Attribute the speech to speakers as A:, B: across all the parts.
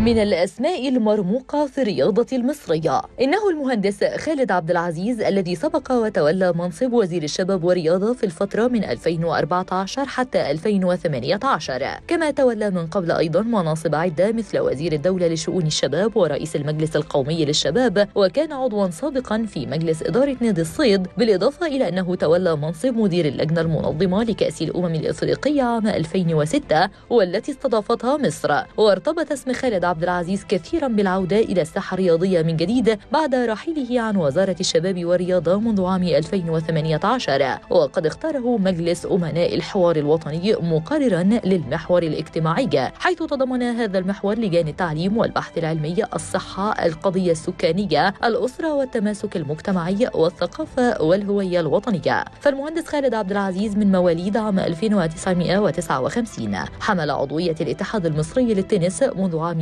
A: من الأسماء المرموقة في الرياضة المصرية إنه المهندس خالد عبد العزيز الذي سبق وتولى منصب وزير الشباب والرياضة في الفترة من 2014 حتى 2018 كما تولى من قبل أيضا مناصب عدة مثل وزير الدولة لشؤون الشباب ورئيس المجلس القومي للشباب وكان عضوا سابقا في مجلس إدارة نادي الصيد بالإضافة إلى أنه تولى منصب مدير اللجنة المنظمة لكأس الأمم الإفريقية عام 2006 والتي استضافتها مصر وارتبط اسم خالد عبد العزيز كثيرا بالعودة إلى الساحة الرياضية من جديد بعد رحيله عن وزارة الشباب والرياضة منذ عام 2018 وقد اختاره مجلس أمناء الحوار الوطني مقررا للمحور الاجتماعي حيث تضمن هذا المحور لجان التعليم والبحث العلمي الصحة القضية السكانية الأسرة والتماسك المجتمعي والثقافة والهوية الوطنية فالمهندس خالد عبد العزيز من مواليد عام 1959 حمل عضوية الاتحاد المصري للتنس منذ عام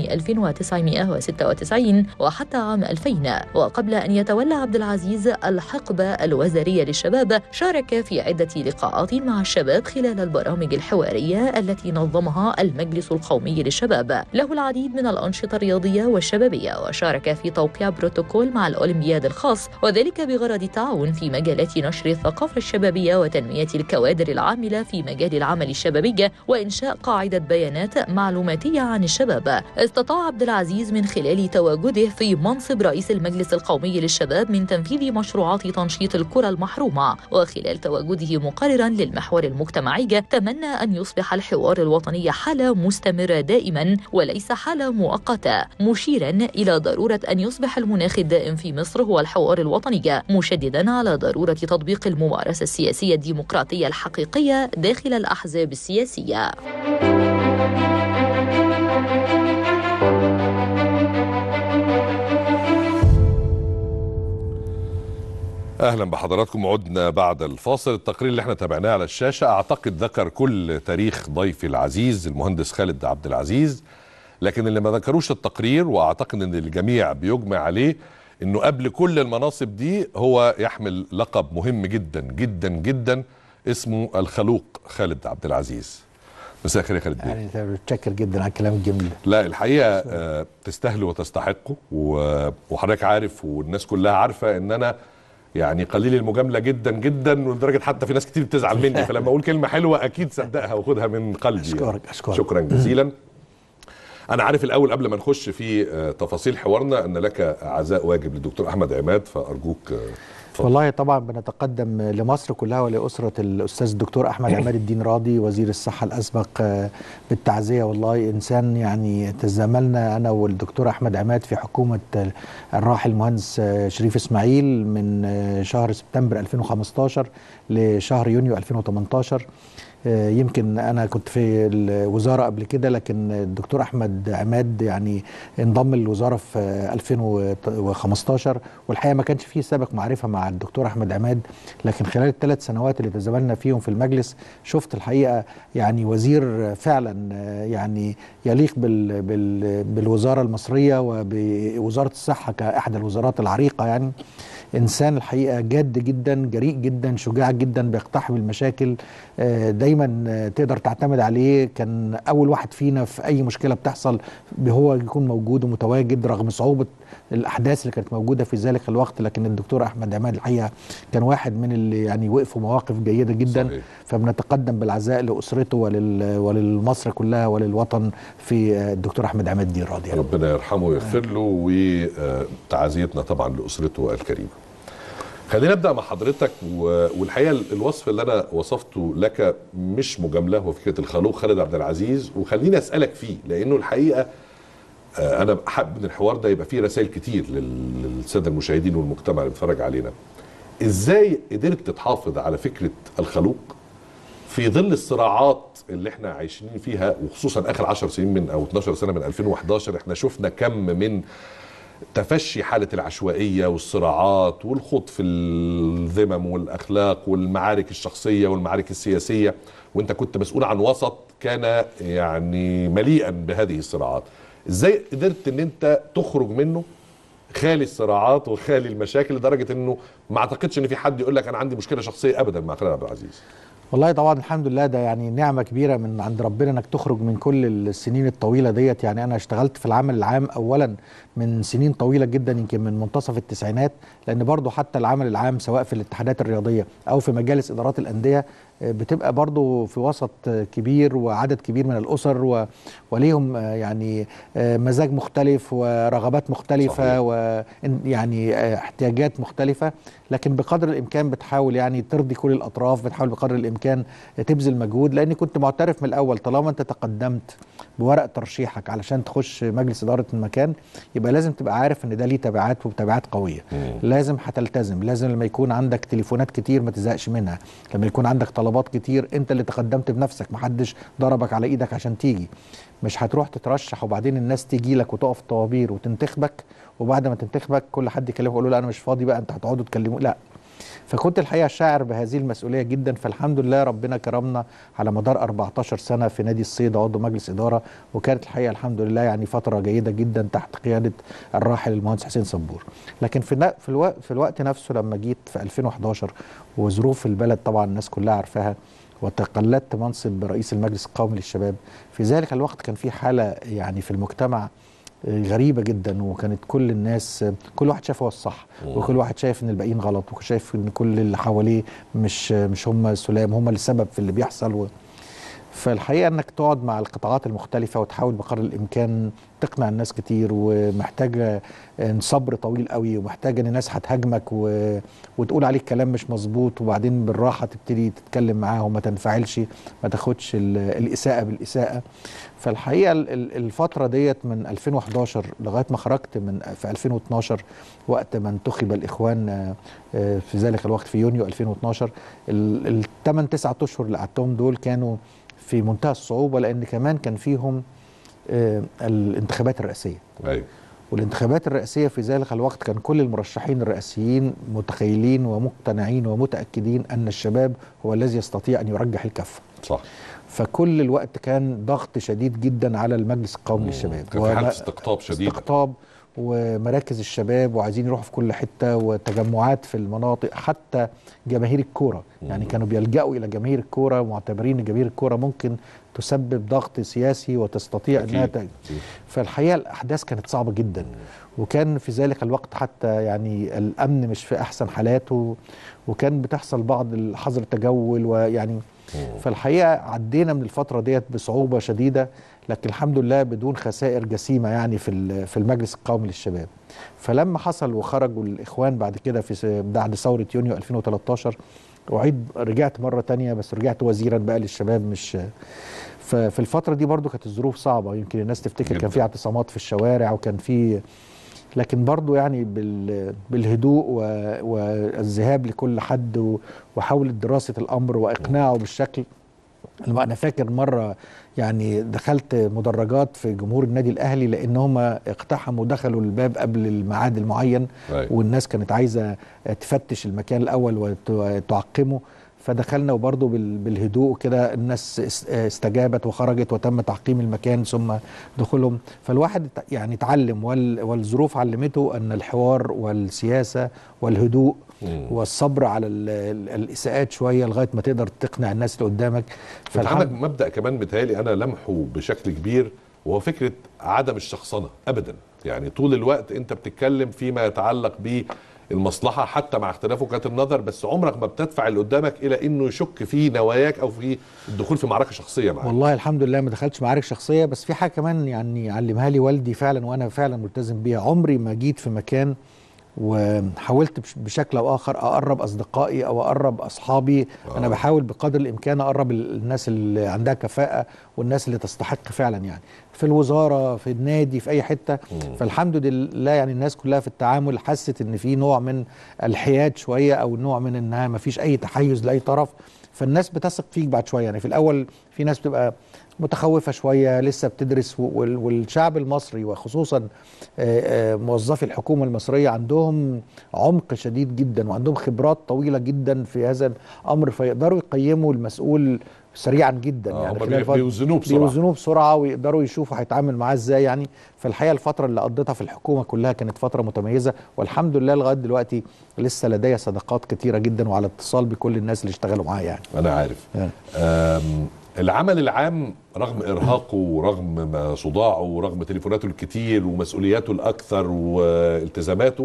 A: 1996 وحتى عام 2000 وقبل أن يتولى عبد العزيز الحقبة الوزارية للشباب شارك في عدة لقاءات مع الشباب خلال البرامج الحوارية التي نظمها المجلس القومي للشباب له العديد من الأنشطة الرياضية والشبابية وشارك في توقيع بروتوكول مع الأولمبياد الخاص وذلك بغرض التعاون في مجالات نشر الثقافة الشبابية وتنمية الكوادر العاملة في مجال العمل الشبابي وإنشاء قاعدة بيانات معلوماتية عن الشباب استطاع عبد العزيز من خلال تواجده في منصب رئيس المجلس القومي للشباب من تنفيذ مشروعات تنشيط الكرة المحرومة وخلال تواجده مقررا للمحور المجتمعي تمنى أن يصبح الحوار الوطني حالة مستمرة دائما وليس حالة مؤقتة مشيرا إلى ضرورة أن يصبح المناخ الدائم في مصر هو الحوار الوطني مشددا على ضرورة تطبيق الممارسة السياسية الديمقراطية الحقيقية داخل الأحزاب السياسية
B: اهلا بحضراتكم عدنا بعد الفاصل التقرير اللي احنا تابعناه على الشاشه اعتقد ذكر كل تاريخ ضيفي العزيز المهندس خالد عبد العزيز لكن اللي ما ذكروش التقرير واعتقد ان الجميع بيجمع عليه انه قبل كل المناصب دي هو يحمل لقب مهم جدا جدا جدا اسمه الخلوق خالد عبد العزيز مساء الخير يا خالد بيه
C: يعني متشكر جدا على الكلام الجميل
B: لا الحقيقه آه، تستاهله وتستحقه و- وحضرتك عارف والناس كلها عارفه ان انا يعني قليل المجامله جدا جدا لدرجه حتى في ناس كتير بتزعل مني فلما اقول كلمه حلوه اكيد صدقها وخدها من قلبي
C: أشكرك- أشكرك.
B: شكرا جزيلا انا عارف الاول قبل ما نخش في آه، تفاصيل حوارنا ان لك عزاء واجب للدكتور احمد عماد فارجوك آه، اتفضل.
C: والله طبعا بنتقدم لمصر كلها ولأسرة الأستاذ الدكتور أحمد عماد الدين راضي وزير الصحة الأسبق آه، بالتعزية والله إنسان يعني تزاملنا أنا والدكتور أحمد عماد في حكومة آه، الراحل المهندس آه، شريف إسماعيل من آه، شهر سبتمبر 2015 لشهر يونيو 2018 آه، يمكن انا كنت في الوزاره قبل كده لكن الدكتور احمد عماد يعني انضم للوزاره في آه، 2015 والحقيقه ما كانش فيه سابق معرفه مع الدكتور احمد عماد لكن خلال الثلاث سنوات اللي تزاملنا فيهم في المجلس شفت الحقيقه يعني وزير فعلا آه، يعني يليق بال بال بالوزاره المصريه وبوزاره الصحه كاحدى الوزارات العريقه يعني انسان الحقيقه جاد جدا جريء جدا شجاع جدا بيقتحم المشاكل آه، دايما آه، تقدر تعتمد عليه كان اول واحد فينا في اي مشكله بتحصل هو يكون موجود ومتواجد رغم صعوبه الاحداث اللي كانت موجوده في ذلك الوقت لكن الدكتور احمد عماد الحقيقه كان واحد من اللي يعني وقفوا مواقف جيده جدا
B: صحيح.
C: فبنتقدم بالعزاء لاسرته ولل وللمصر كلها وللوطن في آه، الدكتور احمد عماد دين راضي
B: ربنا يرحمه ويغفر له وتعزيتنا طبعا لاسرته الكريمه. خلينا نبدا مع حضرتك و- والحقيقه الوصف اللي انا وصفته لك مش مجامله هو فكره الخلوق خالد عبد العزيز وخليني اسالك فيه لانه الحقيقه آه، انا حابب ان الحوار ده يبقى فيه رسائل كتير لل- للساده المشاهدين والمجتمع اللي بيتفرج علينا. ازاي قدرت تحافظ على فكره الخلوق في ظل الصراعات اللي احنا عايشين فيها وخصوصا اخر 10 سنين من او 12 سنه من 2011 احنا شفنا كم من تفشي حالة العشوائية والصراعات والخوض في الذمم والأخلاق والمعارك الشخصية والمعارك السياسية وانت كنت مسؤول عن وسط كان يعني مليئا بهذه الصراعات ازاي قدرت ان انت تخرج منه خالي الصراعات وخالي المشاكل لدرجة انه ما اعتقدش ان في حد يقول لك انا عندي مشكلة شخصية ابدا مع خالد عبد العزيز
C: والله طبعا الحمد لله ده يعني نعمة كبيرة من عند ربنا انك تخرج من كل السنين الطويلة ديت يعني انا اشتغلت في العمل العام اولا من سنين طويلة جدا يمكن من منتصف التسعينات لان برضو حتى العمل العام سواء في الاتحادات الرياضية او في مجالس ادارات الاندية آه، بتبقى برضو في وسط آه، كبير وعدد كبير من الاسر و... وليهم آه، يعني آه، مزاج مختلف ورغبات مختلفة ويعني احتياجات مختلفة لكن بقدر الامكان بتحاول يعني ترضي كل الاطراف بتحاول بقدر الامكان تبذل مجهود لاني كنت معترف من الاول طالما انت تقدمت بورق ترشيحك علشان تخش مجلس اداره المكان يبقى لازم تبقى عارف ان ده ليه تبعات وتبعات قويه لازم هتلتزم لازم لما يكون عندك تليفونات كتير ما تزهقش منها لما يكون عندك طلبات كتير انت اللي تقدمت بنفسك محدش ضربك على ايدك عشان تيجي مش هتروح تترشح وبعدين الناس تيجي لك وتقف طوابير وتنتخبك وبعد ما تنتخبك كل حد يكلمك يقول له لا انا مش فاضي بقى انت هتقعدوا تكلموا لا فكنت الحقيقه شاعر بهذه المسؤوليه جدا فالحمد لله ربنا كرمنا على مدار 14 سنه في نادي الصيد عضو مجلس اداره وكانت الحقيقه الحمد لله يعني فتره جيده جدا تحت قياده الراحل المهندس حسين صبور لكن في النا- في الوقت في الوقت نفسه لما جيت في 2011 وظروف البلد طبعا الناس كلها عارفاها وتقلدت منصب رئيس المجلس القومي للشباب في ذلك الوقت كان في حاله يعني في المجتمع غريبه جدا وكانت كل الناس كل واحد شايف هو الصح وكل واحد شايف ان الباقيين غلط وشايف ان كل اللي حواليه مش مش هم سلام هم السبب في اللي بيحصل و فالحقيقه انك تقعد مع القطاعات المختلفه وتحاول بقدر الامكان تقنع الناس كتير ومحتاجه صبر طويل قوي ومحتاجه ان الناس هتهاجمك و... وتقول عليك كلام مش مظبوط وبعدين بالراحه تبتدي تتكلم معاهم ما تنفعلش ما تاخدش ال- الاساءه بالاساءه فالحقيقه ال- ال- الفتره ديت من 2011 لغايه ما خرجت من في 2012 وقت ما انتخب الاخوان آه، آه، في ذلك الوقت في يونيو 2012 الثمان تسعة اشهر اللي قعدتهم دول كانوا في منتهى الصعوبه لان كمان كان فيهم آه، الانتخابات الرئاسيه
B: ايوه
C: والانتخابات الرئاسيه في ذلك الوقت كان كل المرشحين الرئاسيين متخيلين ومقتنعين ومتاكدين ان الشباب هو الذي يستطيع ان يرجح الكفه
B: صح
C: فكل الوقت كان ضغط شديد جدا على المجلس القومي للشباب
B: كان في حاله
C: وما-
B: استقطاب شديد
C: استقطاب ومراكز الشباب وعايزين يروحوا في كل حته وتجمعات في المناطق حتى جماهير الكوره يعني كانوا بيلجأوا الى جماهير الكوره معتبرين ان جماهير الكوره ممكن تسبب ضغط سياسي وتستطيع انها
B: أكيد.
C: ت- فالحقيقه الاحداث كانت صعبه جدا وكان في ذلك الوقت حتى يعني الامن مش في احسن حالاته وكان بتحصل بعض حظر تجول ويعني فالحقيقه عدينا من الفتره ديت بصعوبه شديده لكن الحمد لله بدون خسائر جسيمه يعني في ال- في المجلس القومي للشباب فلما حصل وخرجوا الاخوان بعد كده في س- بعد ثوره يونيو 2013 اعيد رجعت مره تانية بس رجعت وزيرا بقى للشباب مش ففي الفتره دي برضو كانت الظروف صعبه يمكن الناس تفتكر
B: جداً.
C: كان في اعتصامات في الشوارع وكان في لكن برضو يعني بال بالهدوء و- والذهاب لكل حد و- وحاولة دراسة الأمر وإقناعه بالشكل لما أنا فاكر مرة يعني دخلت مدرجات في جمهور النادي الأهلي لأن هم اقتحموا دخلوا الباب قبل الميعاد المعين
B: أيوة.
C: والناس كانت عايزة تفتش المكان الأول وت- وتعقمه فدخلنا وبرضه بال- بالهدوء كده الناس اس- استجابت وخرجت وتم تعقيم المكان ثم دخولهم فالواحد ت- يعني اتعلم وال- والظروف علمته ان الحوار والسياسه والهدوء
B: مم.
C: والصبر على ال- ال- الاساءات شويه لغايه ما تقدر تقنع الناس اللي قدامك
B: انت عندك
C: فالحمد
B: مبدا كمان متهيألي انا لمحه بشكل كبير وهو فكره عدم الشخصنه ابدا يعني طول الوقت انت بتتكلم فيما يتعلق بالمصلحه حتى مع اختلاف وجهات النظر بس عمرك ما بتدفع اللي قدامك الى انه يشك في نواياك او في الدخول في معركه شخصيه معاك
C: والله الحمد لله ما دخلتش معارك شخصيه بس في حاجه كمان يعني علمها لي والدي فعلا وانا فعلا ملتزم بيها عمري ما جيت في مكان وحاولت بش- بشكل او اخر اقرب اصدقائي او اقرب اصحابي
B: آه.
C: انا بحاول بقدر الامكان اقرب ال- الناس اللي عندها كفاءه والناس اللي تستحق فعلا يعني في الوزاره في النادي في اي حته فالحمد لله يعني الناس كلها في التعامل حست ان في نوع من الحياد شويه او نوع من انها ما فيش اي تحيز لاي طرف فالناس بتثق فيك بعد شويه يعني في الاول في ناس بتبقى متخوفه شويه لسه بتدرس و- وال- والشعب المصري وخصوصا آه، آه، موظفي الحكومه المصريه عندهم عمق شديد جدا وعندهم خبرات طويله جدا في هذا الامر فيقدروا يقيموا المسؤول سريعا جدا
B: آه،
C: يعني
B: هم
C: خلال
B: بي-
C: فترة-
B: بيوزنوه بسرعة.
C: بيوزنوه بسرعه ويقدروا يشوفوا هيتعامل معاه ازاي يعني فالحقيقه الفتره اللي قضيتها في الحكومه كلها كانت فتره متميزه والحمد لله لغايه دلوقتي لسه لدي صداقات كتيره جدا وعلى اتصال بكل الناس اللي اشتغلوا معايا يعني
B: انا عارف
C: يعني.
B: آم، العمل العام رغم ارهاقه ورغم ما صداعه ورغم تليفوناته الكتير ومسؤولياته الاكثر والتزاماته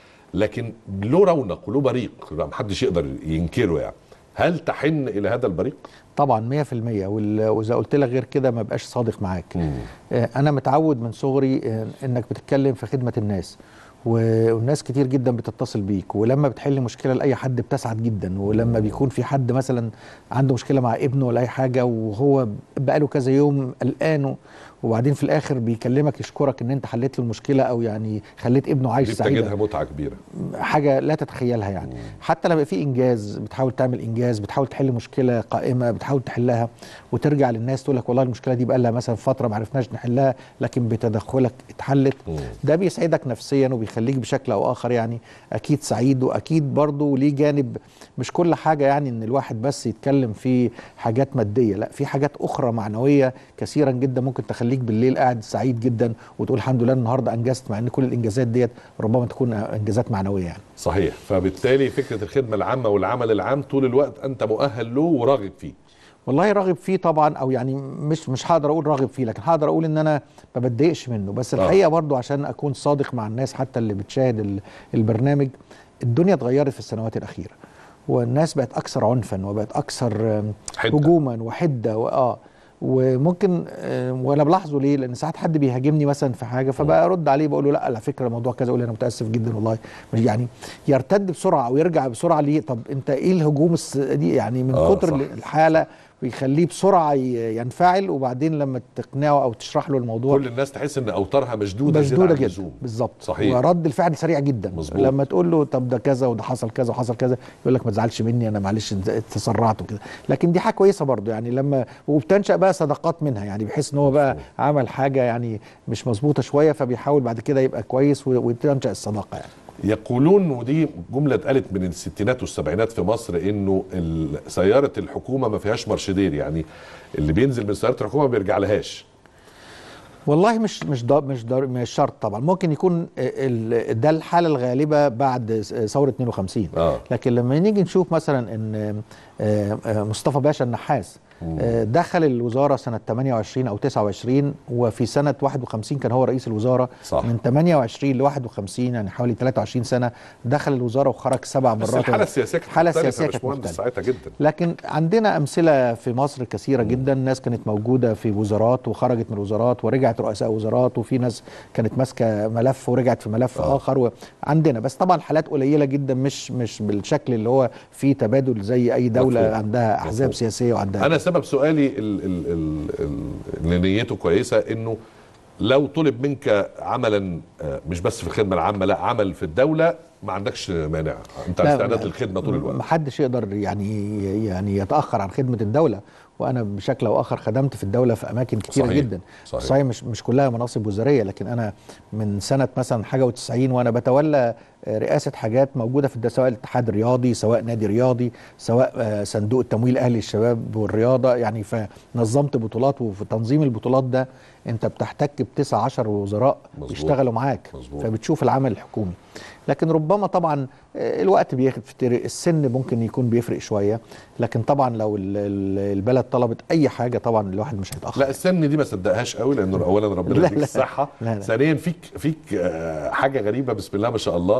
B: لكن له رونق وله بريق محدش يقدر ينكره يعني هل تحن الى هذا البريق؟
C: طبعا 100% وال- واذا قلت لك غير كده ما بقاش صادق معاك آه، انا متعود من صغري آه، انك بتتكلم في خدمه الناس و- والناس كتير جدا بتتصل بيك ولما بتحل مشكله لاي حد بتسعد جدا ولما بيكون في حد مثلا عنده مشكله مع ابنه ولا اي حاجه وهو بقاله كذا يوم قلقان وبعدين في الاخر بيكلمك يشكرك ان انت حليت له المشكله او يعني خليت ابنه عايش
B: دي
C: سعيد
B: بتجدها متعه كبيره
C: حاجه لا تتخيلها يعني حتى لما يبقى في انجاز بتحاول تعمل انجاز بتحاول تحل مشكله قائمه بتحاول تحلها وترجع للناس تقول لك والله المشكله دي بقى لها مثلا فتره ما عرفناش نحلها لكن بتدخلك اتحلت
B: مم.
C: ده بيسعدك نفسيا وبيخليك بشكل او اخر يعني اكيد سعيد واكيد برضه ليه جانب مش كل حاجه يعني ان الواحد بس يتكلم في حاجات ماديه لا في حاجات اخرى معنويه كثيرا جدا ممكن تخليك بالليل قاعد سعيد جدا وتقول الحمد لله النهارده انجزت مع ان كل الانجازات ديت ربما تكون انجازات معنويه يعني
B: صحيح فبالتالي فكره الخدمه العامه والعمل العام طول الوقت انت مؤهل له وراغب فيه
C: والله راغب فيه طبعا او يعني مش مش هقدر اقول راغب فيه لكن هقدر اقول ان انا ما بتضايقش منه بس
B: آه.
C: الحقيقه برضو عشان اكون صادق مع الناس حتى اللي بتشاهد ال- البرنامج الدنيا اتغيرت في السنوات الاخيره والناس بقت اكثر عنفا وبقت اكثر آم،
B: حدة.
C: هجوما وحده واه وممكن آه، وانا بلاحظه ليه لان ساعات حد بيهاجمني مثلا في حاجه فبقى ارد عليه بقول له لا على فكره الموضوع كذا اقول له انا متاسف جدا والله مش يعني يرتد بسرعه او يرجع بسرعه ليه طب انت ايه الهجوم الس- دي يعني من
B: آه،
C: كتر
B: صح.
C: الحاله ويخليه بسرعه ي- ينفعل وبعدين لما تقنعه او تشرح له الموضوع
B: كل الناس تحس ان اوتارها مشدوده زيادة
C: مشدوده
B: عن
C: جدا
B: اللزوم.
C: بالظبط
B: صحيح.
C: ورد الفعل سريع جدا
B: مظبوط.
C: لما تقول له طب ده كذا وده حصل كذا وحصل كذا يقول لك ما تزعلش مني انا معلش تسرعت وكده لكن دي حاجه كويسه برضو يعني لما وبتنشا بقى صداقات منها يعني بحيث ان هو بقى
B: مفهوم.
C: عمل حاجه يعني مش مظبوطه شويه فبيحاول بعد كده يبقى كويس و- وتنشا الصداقه يعني
B: يقولون ودي جملة اتقالت من الستينات والسبعينات في مصر انه ال- سيارة الحكومة ما فيهاش مرشدير يعني اللي بينزل من سيارة الحكومة ما بيرجع لهاش
C: والله مش مش دا مش دا مش شرط طبعا ممكن يكون ال- ده الحاله الغالبه بعد ثوره 52
B: آه.
C: لكن لما نيجي نشوف مثلا ان آه، آه، مصطفى باشا النحاس آه، دخل الوزاره سنه 28 او 29 وفي سنه 51 كان هو رئيس الوزاره
B: صح.
C: من 28 ل 51 يعني حوالي 23 سنه دخل الوزاره وخرج سبع مرات
B: بس الحالة السياسية كانت
C: الحاله
B: مختلفة
C: السياسيه
B: يا
C: كانت
B: باشمهندس
C: مختلفه
B: ساعتها جدا
C: لكن عندنا امثله في مصر كثيره جدا ناس كانت موجوده في وزارات وخرجت من الوزارات ورجعت رؤساء وزارات وفي ناس كانت ماسكه ملف ورجعت في ملف
B: آه.
C: آه. اخر وعندنا بس طبعا حالات قليله جدا مش مش بالشكل اللي هو فيه تبادل زي اي دوله
B: مفهوم.
C: عندها احزاب
B: مفهوم.
C: سياسيه وعندها
B: انا سبب سؤالي ال- ال- ال- ال- اللي نيته كويسة انه لو طلب منك عملا آه، مش بس في الخدمة العامة لا عمل في الدولة ما عندكش مانع انت
C: لا،
B: استعداد
C: لا،
B: للخدمة طول الوقت
C: محدش يقدر يعني يعني يتاخر عن خدمه الدوله وانا بشكل او اخر خدمت في الدوله في اماكن كتيره
B: صحيح،
C: جدا
B: صحيح.
C: صحيح مش مش كلها مناصب وزاريه لكن انا من سنه مثلا حاجه و90 وانا بتولى آه، رئاسه حاجات موجوده في الد- سواء الاتحاد الرياضي سواء نادي رياضي سواء آه، صندوق التمويل اهلي الشباب والرياضه يعني فنظمت بطولات وفي تنظيم البطولات ده انت بتحتك بتسع عشر وزراء
B: مظبوط.
C: يشتغلوا معاك
B: مظبوط.
C: فبتشوف العمل الحكومي لكن ربما طبعا آه، الوقت بيفترق السن ممكن يكون بيفرق شويه لكن طبعا لو ال- ال- البلد طلبت اي حاجه طبعا الواحد مش هيتاخر
B: لا السن دي ما صدقهاش قوي لانه اولا ربنا
C: لا،
B: يديك
C: لا.
B: الصحه
C: لا، لا.
B: ثانيا فيك فيك آه، حاجه غريبه بسم الله ما شاء الله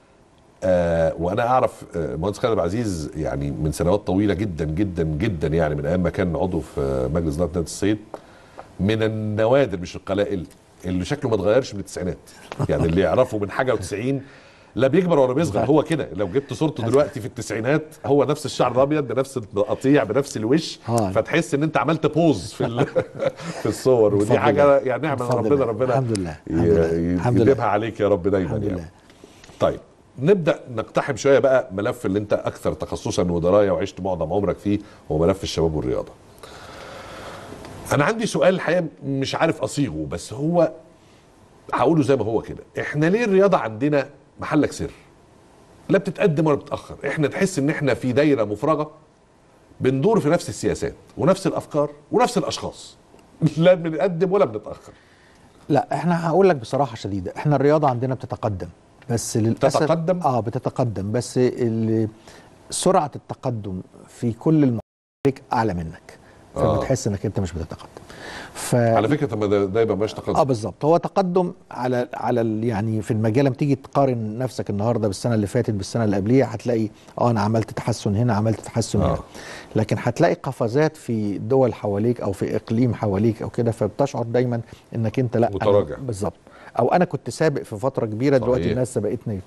B: آه وانا اعرف آه، مهندس خالد عبد العزيز يعني من سنوات طويله جدا جدا جدا يعني من ايام ما كان عضو في آه، مجلس اداره نادي الصيد من النوادر مش القلائل اللي شكله ما اتغيرش من التسعينات يعني اللي يعرفه من حاجه و90 لا بيكبر ولا بيصغر هو كده لو جبت صورته دلوقتي في التسعينات هو نفس الشعر الابيض بنفس القطيع بنفس الوش
C: آه.
B: فتحس ان انت عملت بوز في ال- في الصور ودي
C: بفضل
B: حاجه
C: الله.
B: يعني نعمه من
C: بفضل
B: ربنا
C: الله.
B: ربنا
C: الحمد لله.
B: ي-
C: الحمد لله.
B: ي-
C: الحمد لله.
B: يديمها عليك يا رب دايما
C: الحمد
B: يعني
C: لله.
B: طيب نبدا نقتحم شويه بقى ملف اللي انت اكثر تخصصا ودرايه وعشت معظم عمرك فيه هو ملف الشباب والرياضه انا عندي سؤال الحقيقه مش عارف اصيغه بس هو هقوله زي ما هو كده احنا ليه الرياضه عندنا محلك سر لا بتتقدم ولا بتتاخر احنا تحس ان احنا في دايره مفرغه بندور في نفس السياسات ونفس الافكار ونفس الاشخاص لا بنتقدم ولا بنتاخر
C: لا احنا هقول لك بصراحه شديده احنا الرياضه عندنا بتتقدم بس للاسف
B: تتقدم؟
C: اه بتتقدم بس ال- سرعه التقدم في كل المحرك اعلى منك فما
B: آه.
C: تحس انك انت مش بتتقدم ف
B: على فكره طب ما ده, ده يبقى مش
C: اه
B: تقدم
C: بالظبط هو تقدم على على ال- يعني في المجال لما تيجي تقارن نفسك النهارده بالسنه اللي فاتت بالسنه اللي قبليها هتلاقي اه انا عملت تحسن هنا عملت تحسن
B: آه.
C: هنا لكن هتلاقي قفزات في دول حواليك او في اقليم حواليك او كده فبتشعر دايما انك انت لا أنا-
B: متراجع.
C: بالظبط او انا كنت سابق في فتره كبيره دلوقتي
B: صحيح.
C: الناس سبقتني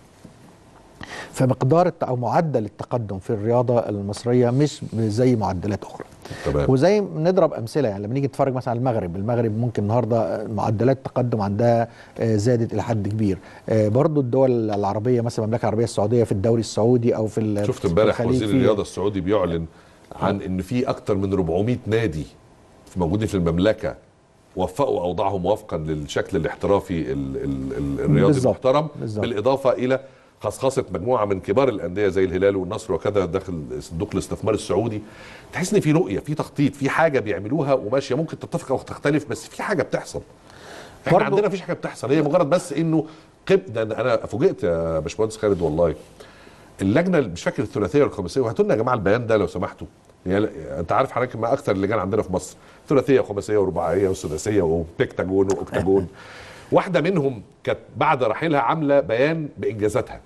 C: فمقدار الت- او معدل التقدم في الرياضه المصريه مش زي معدلات اخرى
B: تمام
C: وزي نضرب امثله يعني لما نيجي نتفرج مثلا على المغرب المغرب ممكن النهارده معدلات التقدم عندها آه، زادت الى حد كبير آه، برضو الدول العربيه مثلا المملكه العربيه السعوديه في الدوري السعودي او في ال-
B: شفت
C: في
B: امبارح
C: الخليج
B: وزير
C: في-
B: الرياضه السعودي بيعلن عن ان في اكتر من 400 نادي في موجودين في المملكه وفقوا اوضاعهم وفقا للشكل الاحترافي ال ال ال الرياضي
C: بالظبط.
B: المحترم
C: بالظبط.
B: بالاضافه الى خصخصه مجموعه من كبار الانديه زي الهلال والنصر وكذا داخل صندوق الاستثمار السعودي تحس ان في رؤيه في تخطيط في حاجه بيعملوها وماشيه ممكن تتفق او تختلف بس في حاجه بتحصل احنا
C: برضو-
B: عندنا مفيش حاجه بتحصل هي مجرد بس انه قب ده أنا- انا فوجئت يا باشمهندس خالد والله اللجنه مش فاكر الثلاثيه ولا الخماسيه وهاتوا لنا يا جماعه البيان ده لو سمحتوا يعني انت عارف حضرتك ما اكثر اللجان عندنا في مصر ثلاثيه وخماسيه ورباعيه وسداسيه وبيكتاجون واوكتاجون واحده منهم كانت بعد رحيلها عامله بيان بانجازاتها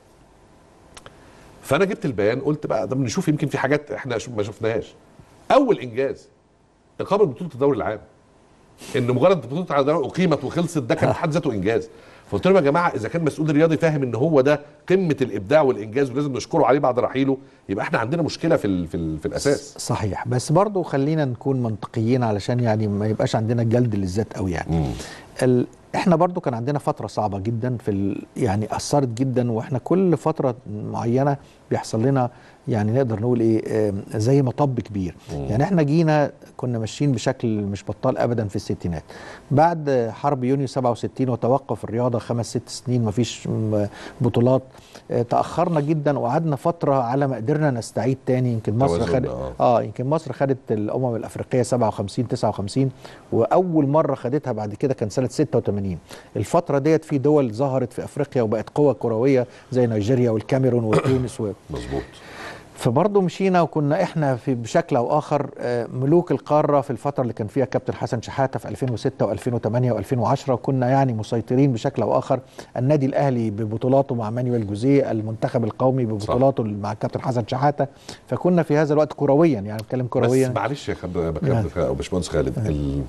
B: فانا جبت البيان قلت بقى طب نشوف يمكن في حاجات احنا شو- ما شفناهاش اول انجاز اقامه بطوله الدوري العام ان مجرد بطوله على الدوري اقيمت وخلصت ده كان في حد ذاته انجاز فقلت لهم يا جماعه اذا كان مسؤول الرياضي فاهم ان هو ده قمه الابداع والانجاز ولازم نشكره عليه بعد رحيله يبقى احنا عندنا مشكله في ال في, ال في الاساس
C: صحيح بس برضو خلينا نكون منطقيين علشان يعني ما يبقاش عندنا جلد للذات قوي يعني
B: مم.
C: ال... احنا برضو كان عندنا فترة صعبة جدا في ال... يعني أثرت جدا واحنا كل فترة معينة بيحصل لنا يعني نقدر نقول ايه آم، زي مطب كبير
B: مم.
C: يعني احنا جينا كنا ماشيين بشكل مش بطال ابدا في الستينات بعد حرب يونيو 67 وتوقف الرياضة خمس ست سنين مفيش م- بطولات آه، تأخرنا جدا وقعدنا فترة على ما قدرنا نستعيد تاني يمكن مصر
B: توازن،
C: خدت
B: آه.
C: اه يمكن مصر خدت الامم الافريقيه 57 59 واول مره خدتها بعد كده كان سنه 86 الفتره ديت في دول ظهرت في افريقيا وبقت قوه كرويه زي نيجيريا والكاميرون وتونس و...
B: مظبوط
C: فبرضه مشينا وكنا احنا في بشكل او اخر آه، ملوك القاره في الفتره اللي كان فيها كابتن حسن شحاته في 2006 و2008 و2010 وكنا يعني مسيطرين بشكل او اخر النادي الاهلي ببطولاته مع مانويل جوزيه المنتخب القومي ببطولاته مع كابتن حسن شحاته فكنا في هذا الوقت كرويا يعني بتكلم كرويا
B: بس معلش يا خالد
C: نعم.
B: بكمل او باشمهندس خالد ال...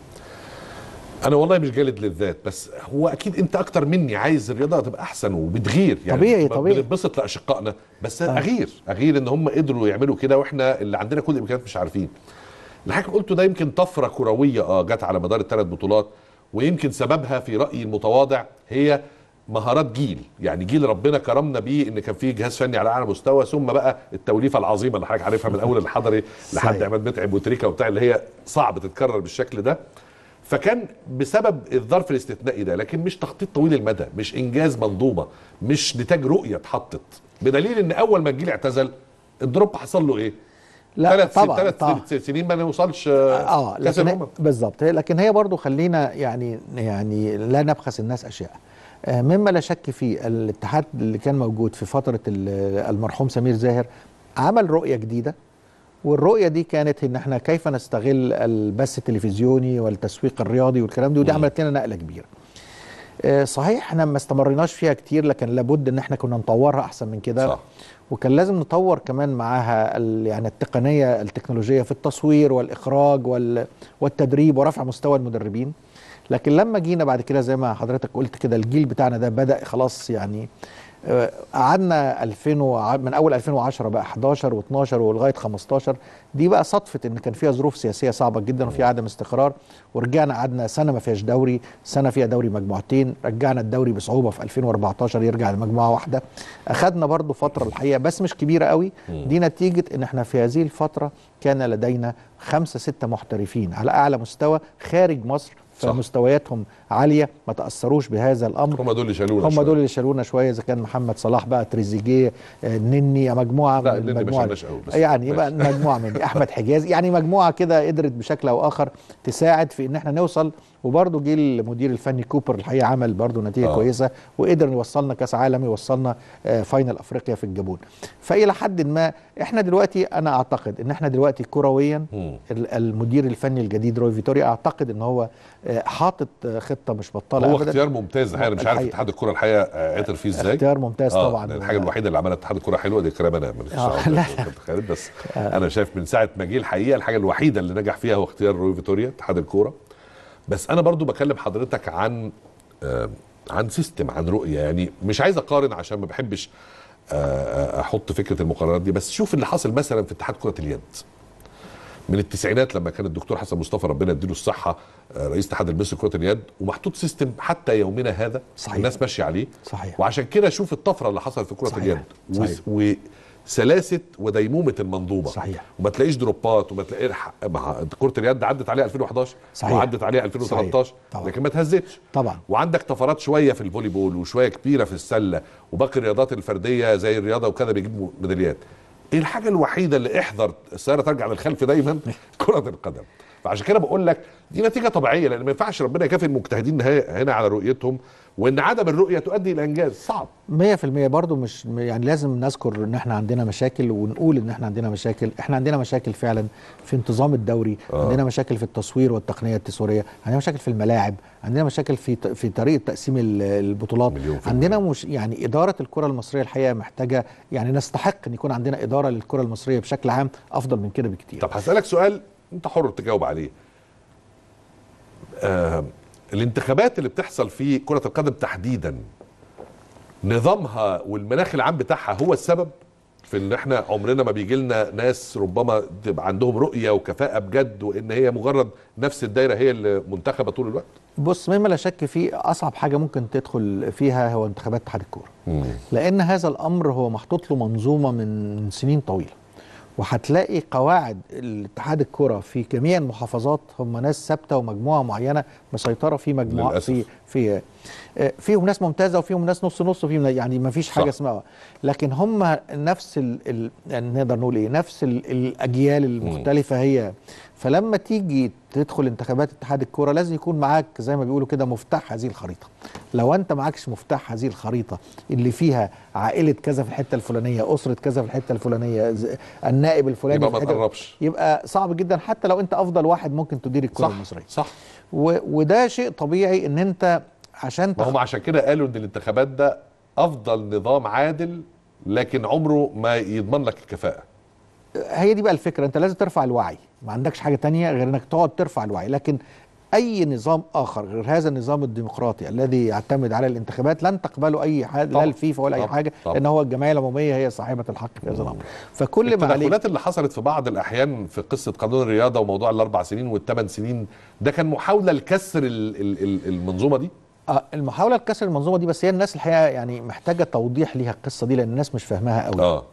B: انا والله مش جالد للذات بس هو اكيد انت اكتر مني عايز الرياضه تبقى احسن وبتغير يعني
C: طبيعي،
B: ب-
C: طبيعي.
B: بنتبسط لاشقائنا بس
C: آه.
B: اغير اغير ان هم قدروا يعملوا كده واحنا اللي عندنا كل الامكانيات مش عارفين اللي حضرتك قلته ده يمكن طفره كرويه اه جت على مدار الثلاث بطولات ويمكن سببها في رايي المتواضع هي مهارات جيل يعني جيل ربنا كرمنا بيه ان كان في جهاز فني على اعلى مستوى ثم بقى التوليفه العظيمه اللي حضرتك عارفها من اول الحضري لحد
C: صحيح.
B: عماد متعب وتريكا وبتاع اللي هي صعب تتكرر بالشكل ده فكان بسبب الظرف الاستثنائي ده لكن مش تخطيط طويل المدى مش انجاز منظومه مش نتاج رؤيه اتحطت بدليل ان اول ما الجيل اعتزل الدروب حصل له ايه؟
C: لا
B: ثلاث
C: طبعا
B: ثلاث
C: طبعا
B: سنين ما نوصلش
C: اه
B: كاس
C: لكن
B: الامم
C: بالظبط لكن هي برضو خلينا يعني يعني لا نبخس الناس اشياء آه، مما لا شك فيه الاتحاد اللي كان موجود في فتره ال- المرحوم سمير زاهر عمل رؤيه جديده والرؤيه دي كانت ان احنا كيف نستغل البث التلفزيوني والتسويق الرياضي والكلام ده ودي
B: مم.
C: عملت لنا نقله كبيره آه، صحيح احنا ما استمرناش فيها كتير لكن لابد ان احنا كنا نطورها احسن من كده
B: صح.
C: وكان لازم نطور كمان معاها ال- يعني التقنيه التكنولوجيه في التصوير والاخراج وال- والتدريب ورفع مستوى المدربين لكن لما جينا بعد كده زي ما حضرتك قلت كده الجيل بتاعنا ده بدا خلاص يعني آه، قعدنا 2000 وع- من اول 2010 بقى 11 و12 ولغايه 15 دي بقى صدفه ان كان فيها ظروف سياسيه صعبه جدا وفي عدم استقرار ورجعنا قعدنا سنه ما فيهاش دوري سنه فيها دوري مجموعتين رجعنا الدوري بصعوبه في 2014 يرجع لمجموعه واحده اخذنا برضو فتره الحقيقه بس مش كبيره قوي دي نتيجه ان احنا في هذه الفتره كان لدينا خمسه سته محترفين على اعلى مستوى خارج مصر
B: صح.
C: فمستوياتهم عاليه ما تاثروش بهذا الامر
B: هم دول اللي شالونا
C: هم
B: شوية.
C: دول اللي شالونا شويه اذا كان محمد صلاح بقى تريزيجيه آه، نني مجموعه
B: لا،
C: من
B: النني ما
C: المجموعه
B: شالناش قوي، بس
C: يعني يبقى
B: ماشي.
C: مجموعه من احمد حجازي يعني مجموعه كده قدرت بشكل او اخر تساعد في ان احنا نوصل وبرضه جه المدير الفني كوبر الحقيقه عمل برضه نتيجه
B: آه.
C: آه. كويسه وقدر يوصلنا كاس عالمي وصلنا آه، فاينل افريقيا في الجابون فالى حد ما احنا دلوقتي انا اعتقد ان احنا دلوقتي كرويا
B: مم.
C: ال- المدير الفني الجديد روي فيتوريا اعتقد ان هو آه، حاطط آه، خطه مش بطاله
B: هو
C: ابدا
B: اختيار ممتاز الحقيقه انا مش عارف
C: الحقيقة.
B: اتحاد الكره الحقيقه آه، عطر فيه ازاي
C: اختيار ممتاز
B: آه،
C: طبعا
B: لأن الحاجه الوحيده اللي عملها اتحاد الكره حلوه دي كلام انا ماليش
C: آه،
B: دعوه
C: لا،
B: بالكابتن خالد بس انا شايف من ساعه ما جه الحقيقه الحاجه الوحيده اللي نجح فيها هو اختيار روي فيتوريا اتحاد الكوره بس انا برضو بكلم حضرتك عن آه، عن سيستم عن رؤيه يعني مش عايز اقارن عشان ما بحبش آه، آه، احط فكره المقارنات دي بس شوف اللي حصل مثلا في اتحاد كره اليد من التسعينات لما كان الدكتور حسن مصطفى ربنا يديله الصحه آه، رئيس اتحاد المصري لكره اليد ومحطوط سيستم حتى يومنا هذا
C: صحيح.
B: الناس ماشيه عليه
C: صحيح
B: وعشان كده شوف الطفره اللي حصلت في كره
C: صحيح.
B: اليد
C: صحيح.
B: و- وسلاسه وديمومه المنظومه
C: صحيح.
B: وما تلاقيش دروبات وما تلاقيش مع- كره اليد عدت عليها 2011
C: صحيح.
B: وعدت عليها 2013
C: صحيح. طبعا.
B: لكن ما تهزتش
C: طبعا
B: وعندك طفرات شويه في الفولي بول وشويه كبيره في السله وباقي الرياضات الفرديه زي الرياضه وكذا بيجيبوا ميداليات ايه الحاجه الوحيده اللي احذر السياره ترجع للخلف دايما كره القدم فعشان كده بقول لك دي نتيجه طبيعيه لان ما ينفعش ربنا يكافئ المجتهدين هنا هنا على رؤيتهم وان عدم الرؤيه تؤدي الى انجاز صعب
C: 100% برضو مش يعني لازم نذكر ان احنا عندنا مشاكل ونقول ان احنا عندنا مشاكل احنا عندنا مشاكل فعلا في انتظام الدوري
B: آه.
C: آه. عندنا مشاكل في التصوير والتقنيه التصويريه عندنا مشاكل في الملاعب عندنا مشاكل في ت- في طريقه تقسيم ال- البطولات
B: مليون في
C: عندنا مش يعني اداره الكره المصريه الحقيقه محتاجه يعني نستحق ان يكون عندنا اداره للكره المصريه بشكل عام افضل من كده بكتير
B: طب هسألك سؤال انت حر تجاوب عليه آه الانتخابات اللي بتحصل في كرة القدم تحديدا نظامها والمناخ العام بتاعها هو السبب في ان احنا عمرنا ما بيجي لنا ناس ربما تبقى عندهم رؤية وكفاءة بجد وان هي مجرد نفس الدايرة هي اللي منتخبة طول الوقت
C: بص مما لا شك فيه اصعب حاجه ممكن تدخل فيها هو انتخابات اتحاد الكوره لان هذا الامر هو محطوط له منظومه من سنين طويله وهتلاقي قواعد الاتحاد الكره في جميع المحافظات هم ناس ثابته ومجموعه معينه مسيطره في مجموعه
B: للأسف.
C: في في آه، فيهم ناس ممتازه وفيهم ناس نص نص وفيهم يعني ما فيش حاجه
B: صح.
C: اسمها لكن هم نفس ال ال يعني نقدر نقول ايه نفس ال الاجيال المختلفه هي فلما تيجي تدخل انتخابات اتحاد الكوره لازم يكون معاك زي ما بيقولوا كده مفتاح هذه الخريطه لو انت معكش مفتاح هذه الخريطه اللي فيها عائله كذا في الحته الفلانيه اسره كذا في الحته الفلانيه ز- النائب الفلاني
B: يبقى
C: في
B: ما
C: الحتة
B: تقربش
C: يبقى صعب جدا حتى لو انت افضل واحد ممكن تدير الكره
B: صح
C: المصريه
B: صح
C: و... وده شيء طبيعي ان انت عشان
B: ما هم عشان كده قالوا ان الانتخابات ده افضل نظام عادل لكن عمره ما يضمن لك الكفاءة
C: هي دي بقى الفكره انت لازم ترفع الوعي ما عندكش حاجه تانية غير انك تقعد ترفع الوعي لكن اي نظام اخر غير هذا النظام الديمقراطي الذي يعتمد على الانتخابات لن تقبله اي حاجه لا
B: طبعا.
C: الفيفا ولا اي
B: طبعا.
C: حاجه
B: طبعا.
C: لان هو الجمعيه العموميه هي صاحبه الحق في هذا الامر فكل ما عليك
B: التدخلات اللي حصلت في بعض الاحيان في قصه قانون الرياضه وموضوع الاربع سنين والثمان سنين ده كان محاوله لكسر ال- ال- ال- المنظومه دي
C: آه المحاوله لكسر المنظومه دي بس هي الناس الحقيقه يعني محتاجه توضيح ليها القصه دي لان الناس مش فاهماها قوي
B: اه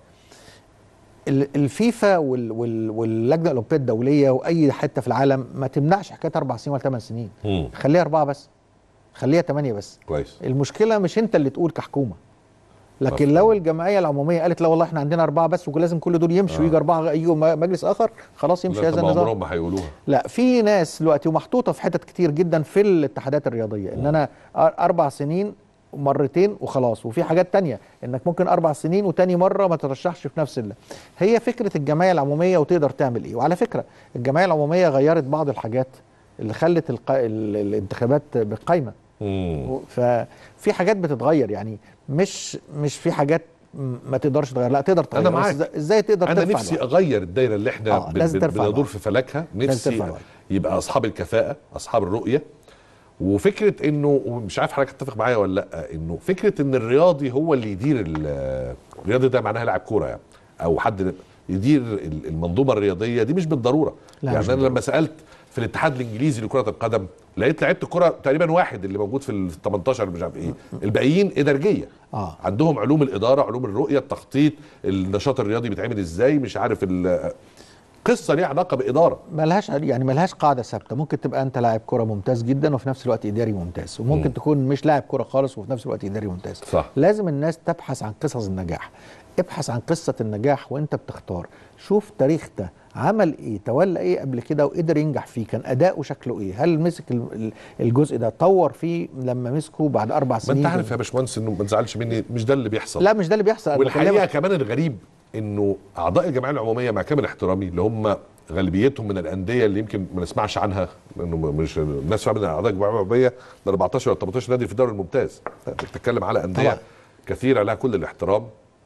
C: ال- الفيفا وال وال واللجنه الاولمبيه الدوليه واي حته في العالم ما تمنعش حكايه اربع سنين ولا ثمان سنين
B: مم.
C: خليها اربعه بس خليها ثمانيه بس
B: كويس
C: المشكله مش انت اللي تقول كحكومه لكن
B: مفهوم.
C: لو الجمعيه العموميه قالت لا والله احنا عندنا اربعه بس ولازم كل دول يمشوا
B: آه.
C: يجي اربعه يجوا م- مجلس اخر خلاص يمشي
B: لا،
C: هذا
B: طب
C: النظام
B: عمرهم ما هيقولوها
C: لا في ناس دلوقتي ومحطوطه في حتت كتير جدا في الاتحادات الرياضيه ان انا أر- اربع سنين مرتين وخلاص وفي حاجات تانية انك ممكن اربع سنين وتاني مره ما ترشحش في نفس الله هي فكره الجمعيه العموميه وتقدر تعمل ايه وعلى فكره الجمعيه العموميه غيرت بعض الحاجات اللي خلت الق... ال- الانتخابات بالقايمه
B: مم.
C: ففي حاجات بتتغير يعني مش مش في حاجات م- ما تقدرش تغير لا تقدر تغير
B: أنا
C: بس
B: معاك.
C: إزاي- ازاي تقدر
B: انا
C: ترفع
B: نفسي
C: الوعي؟
B: اغير الدايره اللي احنا
C: آه،
B: بن-
C: لازم
B: بن-
C: ترفع
B: بندور
C: الوعي.
B: في فلكها
C: لازم
B: نفسي
C: ترفع الوعي.
B: يبقى اصحاب الكفاءه اصحاب الرؤيه وفكره انه ومش عارف حضرتك تتفق معايا ولا لا انه فكره ان الرياضي هو اللي يدير ال- الرياضي ده معناها لاعب كوره يعني او حد يدير ال- المنظومه الرياضيه دي مش بالضروره
C: لا،
B: يعني
C: مش
B: انا لما سالت في الاتحاد الانجليزي لكره القدم لقيت لعيبه الكره تقريبا واحد اللي موجود في ال 18 مش عارف ايه الباقيين ادارجيه
C: آه.
B: عندهم علوم الاداره علوم الرؤيه التخطيط النشاط الرياضي بيتعمل ازاي مش عارف ال- قصه ليها علاقه باداره
C: ملهاش يعني ملهاش قاعده ثابته ممكن تبقى انت لاعب كره ممتاز جدا وفي نفس الوقت اداري ممتاز وممكن
B: مم.
C: تكون مش لاعب كره خالص وفي نفس الوقت اداري ممتاز
B: صح.
C: لازم الناس تبحث عن قصص النجاح ابحث عن قصه النجاح وانت بتختار شوف تاريخ ده عمل ايه تولى ايه قبل كده وقدر ينجح فيه كان اداؤه شكله ايه هل مسك ال- ال- الجزء ده طور فيه لما مسكه بعد اربع
B: ما
C: سنين
B: انت عارف يا باشمهندس انه ما تزعلش مني مش ده اللي بيحصل
C: لا مش ده اللي بيحصل أنا
B: والحقيقه
C: بكلمك-
B: كمان الغريب انه اعضاء الجمعيه العموميه مع كامل احترامي اللي هم غالبيتهم من الانديه اللي يمكن ما نسمعش عنها لانه مش الناس فاهمه ان اعضاء الجمعيه العموميه ده 14 ولا 18 نادي في الدوري الممتاز بتتكلم على انديه
C: طبعا.
B: كثيره لها كل الاحترام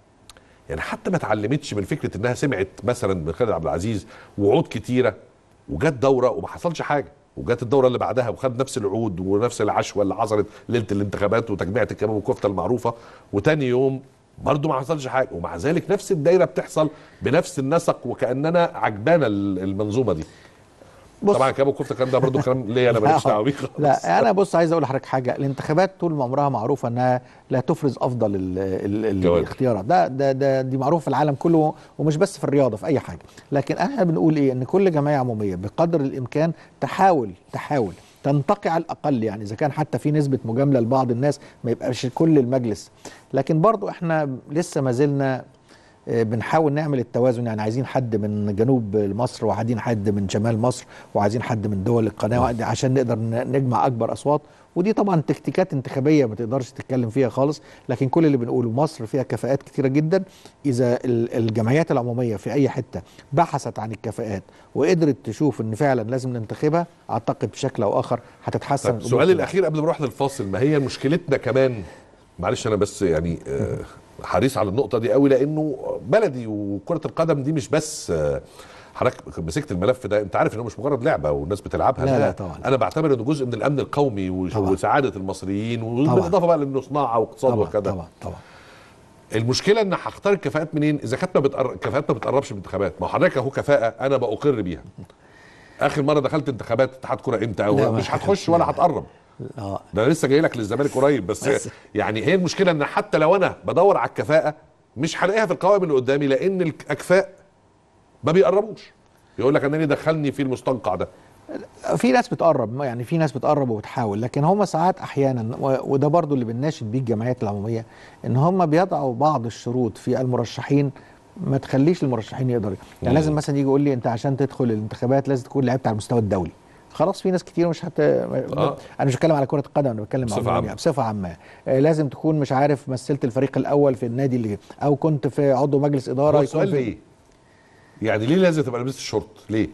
B: يعني حتى ما اتعلمتش من فكره انها سمعت مثلا من خالد عبد العزيز وعود كتيره وجت دوره وما حصلش حاجه وجت الدوره اللي بعدها وخد نفس العود ونفس العشوه اللي حصلت ليله الانتخابات وتجميعه الكباب والكفته المعروفه وتاني يوم برضه ما حصلش حاجه ومع ذلك نفس الدايره بتحصل بنفس النسق وكاننا عجبانه ال- المنظومه دي
C: بص-
B: طبعا كباب والكفته الكلام ده برضه كلام ليا انا ماليش دعوه بيه خالص.
C: لا انا بص عايز اقول لحضرتك حاجه الانتخابات طول ما عمرها معروفه انها لا تفرز افضل ال ال
B: جواد.
C: الاختيارات ده ده ده دي معروف في العالم كله ومش بس في الرياضه في اي حاجه لكن احنا بنقول ايه ان كل جمعيه عموميه بقدر الامكان تحاول تحاول تنتقي على الاقل يعني اذا كان حتى في نسبه مجامله لبعض الناس ما يبقاش كل المجلس لكن برضو احنا لسه ما زلنا آه، بنحاول نعمل التوازن يعني عايزين حد من جنوب مصر وعايزين حد من شمال مصر وعايزين حد من دول القناه عشان نقدر ن- نجمع اكبر اصوات ودي طبعا تكتيكات انتخابيه ما تقدرش تتكلم فيها خالص لكن كل اللي بنقوله مصر فيها كفاءات كتيره جدا اذا ال- الجمعيات العموميه في اي حته بحثت عن الكفاءات وقدرت تشوف ان فعلا لازم ننتخبها اعتقد بشكل او اخر هتتحسن
B: طيب
C: الأمور
B: سؤالي
C: كلها.
B: الاخير قبل ما نروح للفاصل ما هي مشكلتنا كمان معلش انا بس يعني آه، حريص على النقطه دي قوي لانه بلدي وكره القدم دي مش بس آه، حضرتك مسكت الملف ده انت عارف انه مش مجرد لعبه والناس بتلعبها
C: لا،
B: أنا-
C: لا، طبعا.
B: انا بعتبر انه جزء من الامن القومي وش-
C: طبعا.
B: وسعاده المصريين
C: طبعا.
B: وبالاضافه بقى لانه صناعه واقتصاد
C: طبعا
B: وكذا
C: طبعا طبعا
B: المشكله ان هختار الكفاءات منين اذا كانت ما بتقر... الكفاءات ما بتقربش من الانتخابات ما هو حضرتك اهو كفاءه انا بأقر بيها اخر مره دخلت انتخابات اتحاد كره امتى
C: لا،
B: او
C: ما
B: مش
C: حكيت-
B: هتخش ولا
C: لا.
B: هتقرب
C: اه
B: ده أنا لسه جاي لك للزمالك قريب بس,
C: بس-
B: يعني هي المشكله ان حتى لو انا بدور على الكفاءه مش هلاقيها في القوائم اللي قدامي لان الاكفاء ما بيقربوش يقول لك انني دخلني في المستنقع ده
C: في ناس بتقرب يعني في ناس بتقرب وبتحاول لكن هم ساعات احيانا و- وده برضو اللي بنناشد بيه الجمعيات العموميه ان هم بيضعوا بعض الشروط في المرشحين ما تخليش المرشحين يقدروا يعني
B: مم.
C: لازم مثلا يجي يقول لي انت عشان تدخل الانتخابات لازم تكون لعبت على المستوى الدولي خلاص في ناس كتير مش هت
B: آه.
C: انا مش بتكلم على كره القدم انا بتكلم
B: بصفة
C: عموماً
B: عامة.
C: يعني بصفه عامه آه لازم تكون مش عارف مثلت الفريق الاول في النادي اللي او كنت في عضو مجلس اداره
B: هو
C: يكون
B: السؤال
C: في-
B: ليه؟ يعني ليه لازم تبقى لابس الشورت؟ ليه؟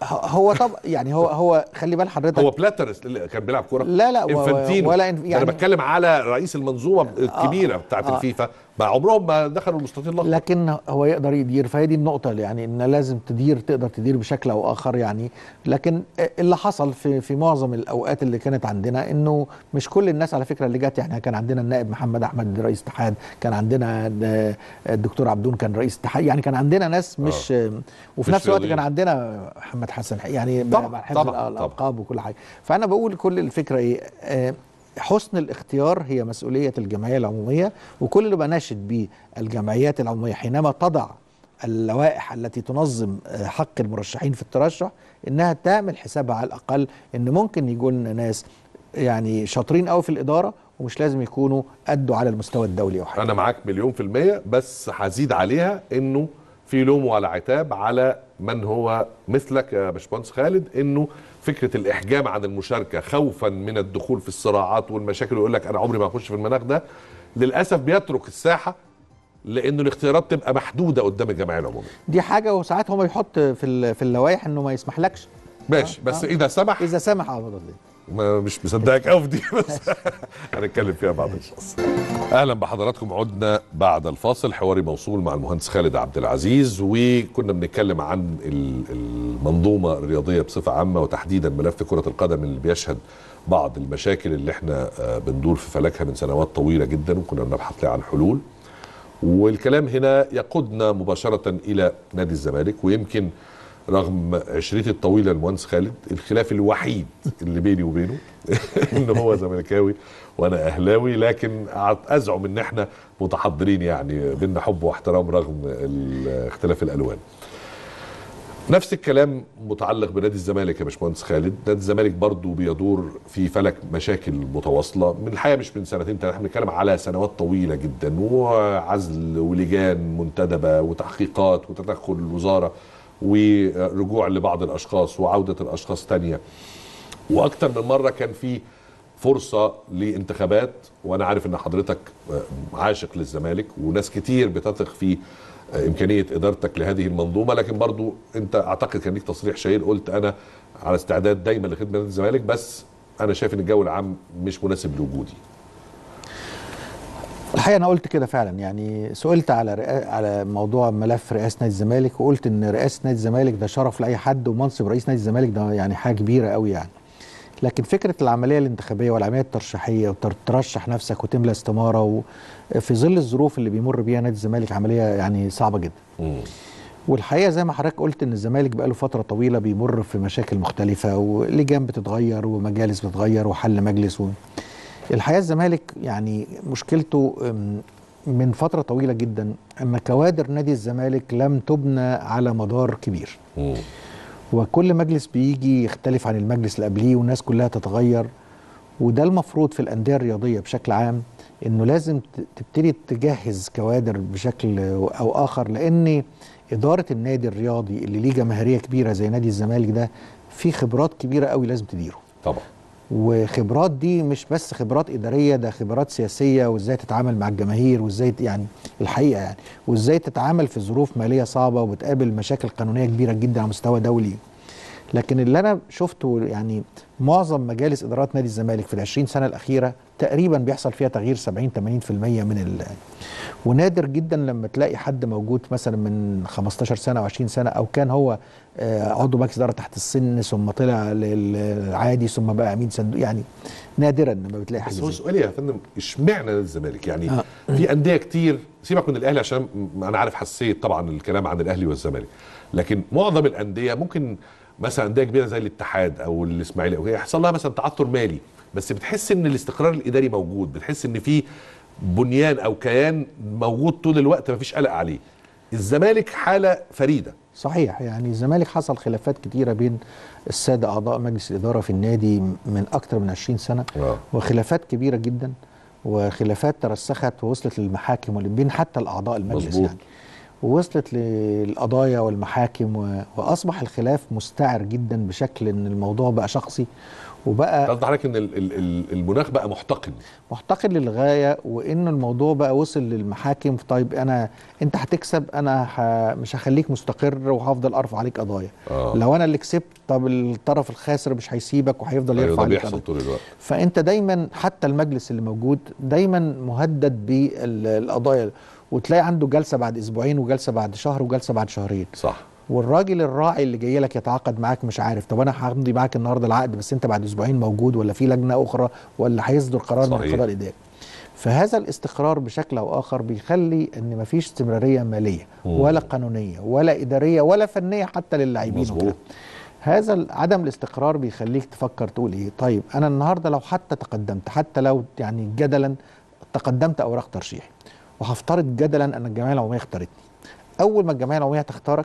C: هو طب يعني هو هو خلي بال حضرتك
B: هو بلاترس اللي كان بيلعب كوره
C: لا، لا، و-
B: انفانتينو
C: ولا إن-
B: يعني
C: يعني-
B: انا بتكلم على رئيس المنظومه الكبيره بتاعت
C: آه.
B: الفيفا ما عمرهم ما دخلوا المستطيل الاخضر
C: لكن هو يقدر يدير فهي دي النقطة اللي يعني ان لازم تدير تقدر تدير بشكل او اخر يعني لكن اللي حصل في في معظم الاوقات اللي كانت عندنا انه مش كل الناس على فكرة اللي جت يعني كان عندنا النائب محمد احمد رئيس اتحاد كان عندنا د- الدكتور عبدون كان رئيس اتحاد يعني كان عندنا ناس مش وفي
B: مش
C: نفس الوقت
B: رياضيين.
C: كان عندنا محمد حسن يعني
B: طبعاً،
C: مع حفظ
B: طبعاً،
C: الالقاب وكل حاجة فانا بقول كل الفكرة ايه آه، حسن الاختيار هي مسؤولية الجمعية العمومية وكل اللي بناشد بيه الجمعيات العمومية حينما تضع اللوائح التي تنظم آه، حق المرشحين في الترشح انها تعمل حسابها على الاقل ان ممكن يجوا لنا ناس يعني شاطرين قوي في الاداره ومش لازم يكونوا ادوا على المستوى الدولي او حاجه
B: انا معاك مليون في المية بس هزيد عليها انه في لوم ولا عتاب على من هو مثلك يا باشمهندس خالد انه فكره الاحجام عن المشاركه خوفا من الدخول في الصراعات والمشاكل ويقول لك انا عمري ما هخش في المناخ ده للاسف بيترك الساحه لانه الاختيارات تبقى محدوده قدام الجمعيه العموميه
C: دي حاجه وساعات هم يحط في ال- في اللوائح انه ما يسمحلكش
B: ماشي بس اذا سمح
C: اذا سمح اه اتفضل.
B: ما مش مصدقك قوي في دي بس هنتكلم فيها بعد الفاصل اهلا بحضراتكم عدنا بعد الفاصل حواري موصول مع المهندس خالد عبد العزيز وكنا بنتكلم عن ال- المنظومه الرياضيه بصفه عامه وتحديدا ملف كره القدم اللي بيشهد بعض المشاكل اللي احنا آه، بندور في فلكها من سنوات طويله جدا وكنا بنبحث لها عن حلول والكلام هنا يقودنا مباشرة إلى نادي الزمالك ويمكن رغم عشرتي الطويلة المهندس خالد الخلاف الوحيد اللي بيني وبينه إن هو زملكاوي وأنا أهلاوي لكن أع- أزعم إن إحنا متحضرين يعني بينا حب واحترام رغم ال- اختلاف الألوان نفس الكلام متعلق بنادي الزمالك يا باشمهندس خالد نادي الزمالك برضو بيدور في فلك مشاكل متواصله من الحقيقه مش من سنتين ثلاثه احنا بنتكلم على سنوات طويله جدا وعزل ولجان منتدبه وتحقيقات وتدخل الوزاره ورجوع لبعض الاشخاص وعوده الاشخاص تانية واكتر من مره كان في فرصه لانتخابات وانا عارف ان حضرتك عاشق للزمالك وناس كتير بتثق في امكانيه ادارتك لهذه المنظومه لكن برضو انت اعتقد كان ليك تصريح شهير قلت انا على استعداد دايما لخدمه نادي الزمالك بس انا شايف ان الجو العام مش مناسب لوجودي
C: الحقيقه انا قلت كده فعلا يعني سئلت على رئا... على موضوع ملف رئاسه نادي الزمالك وقلت ان رئاسه نادي الزمالك ده شرف لاي حد ومنصب رئيس نادي الزمالك ده يعني حاجه كبيره قوي يعني لكن فكره العمليه الانتخابيه والعمليه الترشيحيه وترشح نفسك وتملى استماره و... في ظل الظروف اللي بيمر بيها نادي الزمالك عمليه يعني صعبه جدا
B: مم.
C: والحقيقه زي ما حضرتك قلت ان الزمالك بقاله فتره طويله بيمر في مشاكل مختلفه ولجان بتتغير ومجالس بتتغير وحل مجلس و... الحقيقه الزمالك يعني مشكلته أم، من فتره طويله جدا ان كوادر نادي الزمالك لم تبنى على مدار كبير
B: مم.
C: وكل مجلس بيجي يختلف عن المجلس اللي قبليه والناس كلها تتغير وده المفروض في الانديه الرياضيه بشكل عام انه لازم ت- تبتدي تجهز كوادر بشكل او اخر لان اداره النادي الرياضي اللي ليه جماهيريه كبيره زي نادي الزمالك ده في خبرات كبيره قوي لازم تديره
B: طبعا
C: وخبرات دي مش بس خبرات اداريه ده خبرات سياسيه وازاي تتعامل مع الجماهير وازاي ت- يعني الحقيقه يعني وازاي تتعامل في ظروف ماليه صعبه وبتقابل مشاكل قانونيه كبيره جدا على مستوى دولي لكن اللي انا شفته يعني معظم مجالس ادارات نادي الزمالك في العشرين سنه الاخيره تقريبا بيحصل فيها تغيير 70 80% من ال ونادر جدا لما تلاقي حد موجود مثلا من 15 سنه او 20 سنه او كان هو آه، عضو مجلس اداره تحت السن ثم طلع للعادي ثم بقى امين صندوق يعني نادرا لما بتلاقي حاجه
B: بس هو
C: زي كده.
B: سؤالي يا فندم اشمعنى نادي الزمالك يعني
C: آه.
B: في انديه كتير سيبك من الاهلي عشان م- انا عارف حساسيه طبعا الكلام عن الاهلي والزمالك لكن معظم الانديه ممكن مثلا انديه كبيره زي الاتحاد او الاسماعيلي او كده يحصل لها مثلا تعثر مالي بس بتحس ان الاستقرار الاداري موجود بتحس ان في بنيان او كيان موجود طول الوقت مفيش قلق عليه الزمالك حاله فريده
C: صحيح يعني الزمالك حصل خلافات كتيره بين الساده اعضاء مجلس الاداره في النادي من اكثر من 20 سنه
B: آه.
C: وخلافات كبيره جدا وخلافات ترسخت ووصلت للمحاكم بين حتى الاعضاء المجلس
B: مظبوط.
C: يعني ووصلت للقضايا والمحاكم و... واصبح الخلاف مستعر جدا بشكل ان الموضوع بقى شخصي وبقى
B: قصد حضرتك ان ال- ال- ال- المناخ بقى محتقن
C: محتقر للغايه وان الموضوع بقى وصل للمحاكم طيب انا انت هتكسب انا ح... مش هخليك مستقر وهفضل ارفع عليك قضايا
B: آه.
C: لو انا اللي كسبت طب الطرف الخاسر مش هيسيبك وهيفضل
B: أيوة،
C: يرفع
B: ده
C: عليك
B: بيحصل
C: قضايا
B: طول الوقت
C: فانت دايما حتى المجلس اللي موجود دايما مهدد بالقضايا وتلاقي عنده جلسه بعد اسبوعين وجلسه بعد شهر وجلسه بعد شهرين
B: صح
C: والراجل الراعي اللي جاي لك يتعاقد معاك مش عارف طب انا همضي معاك النهارده العقد بس انت بعد اسبوعين موجود ولا في لجنه اخرى ولا هيصدر قرار من
B: صحيح.
C: القضاء الاداري فهذا الاستقرار بشكل او اخر بيخلي ان مفيش استمراريه ماليه
B: مم.
C: ولا قانونيه ولا اداريه ولا فنيه حتى للاعبين
B: مظبوط.
C: وكده هذا ال- عدم الاستقرار بيخليك تفكر تقول ايه طيب انا النهارده لو حتى تقدمت حتى لو يعني جدلا تقدمت اوراق ترشيح وهفترض جدلا ان الجمعيه العموميه اختارتني اول ما الجمعيه العموميه تختارك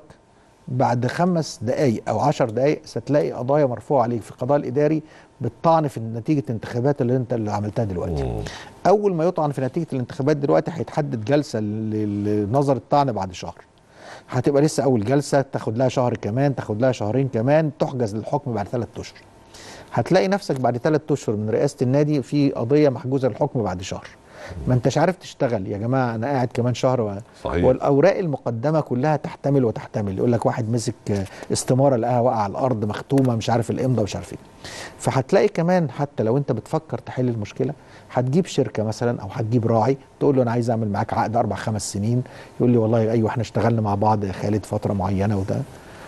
C: بعد خمس دقائق او عشر دقائق ستلاقي قضايا مرفوعه عليك في القضاء الاداري بالطعن في نتيجه الانتخابات اللي انت اللي عملتها دلوقتي
B: مم.
C: اول ما يطعن في نتيجه الانتخابات دلوقتي هيتحدد جلسه ل- لنظر الطعن بعد شهر هتبقى لسه اول جلسه تاخد لها شهر كمان تاخد لها شهرين كمان تحجز للحكم بعد ثلاث اشهر هتلاقي نفسك بعد ثلاث اشهر من رئاسه النادي في قضيه محجوزه للحكم بعد شهر ما انتش عارف تشتغل يا جماعه انا قاعد كمان شهر و...
B: صحيح.
C: والاوراق المقدمه كلها تحتمل وتحتمل يقول لك واحد مسك آه، استماره لقاها واقعه على الارض مختومه مش عارف الامضه مش عارف ايه فهتلاقي كمان حتى لو انت بتفكر تحل المشكله هتجيب شركه مثلا او هتجيب راعي تقول له انا عايز اعمل معاك عقد اربع خمس سنين يقول لي والله ايوه احنا اشتغلنا مع بعض يا خالد فتره معينه وده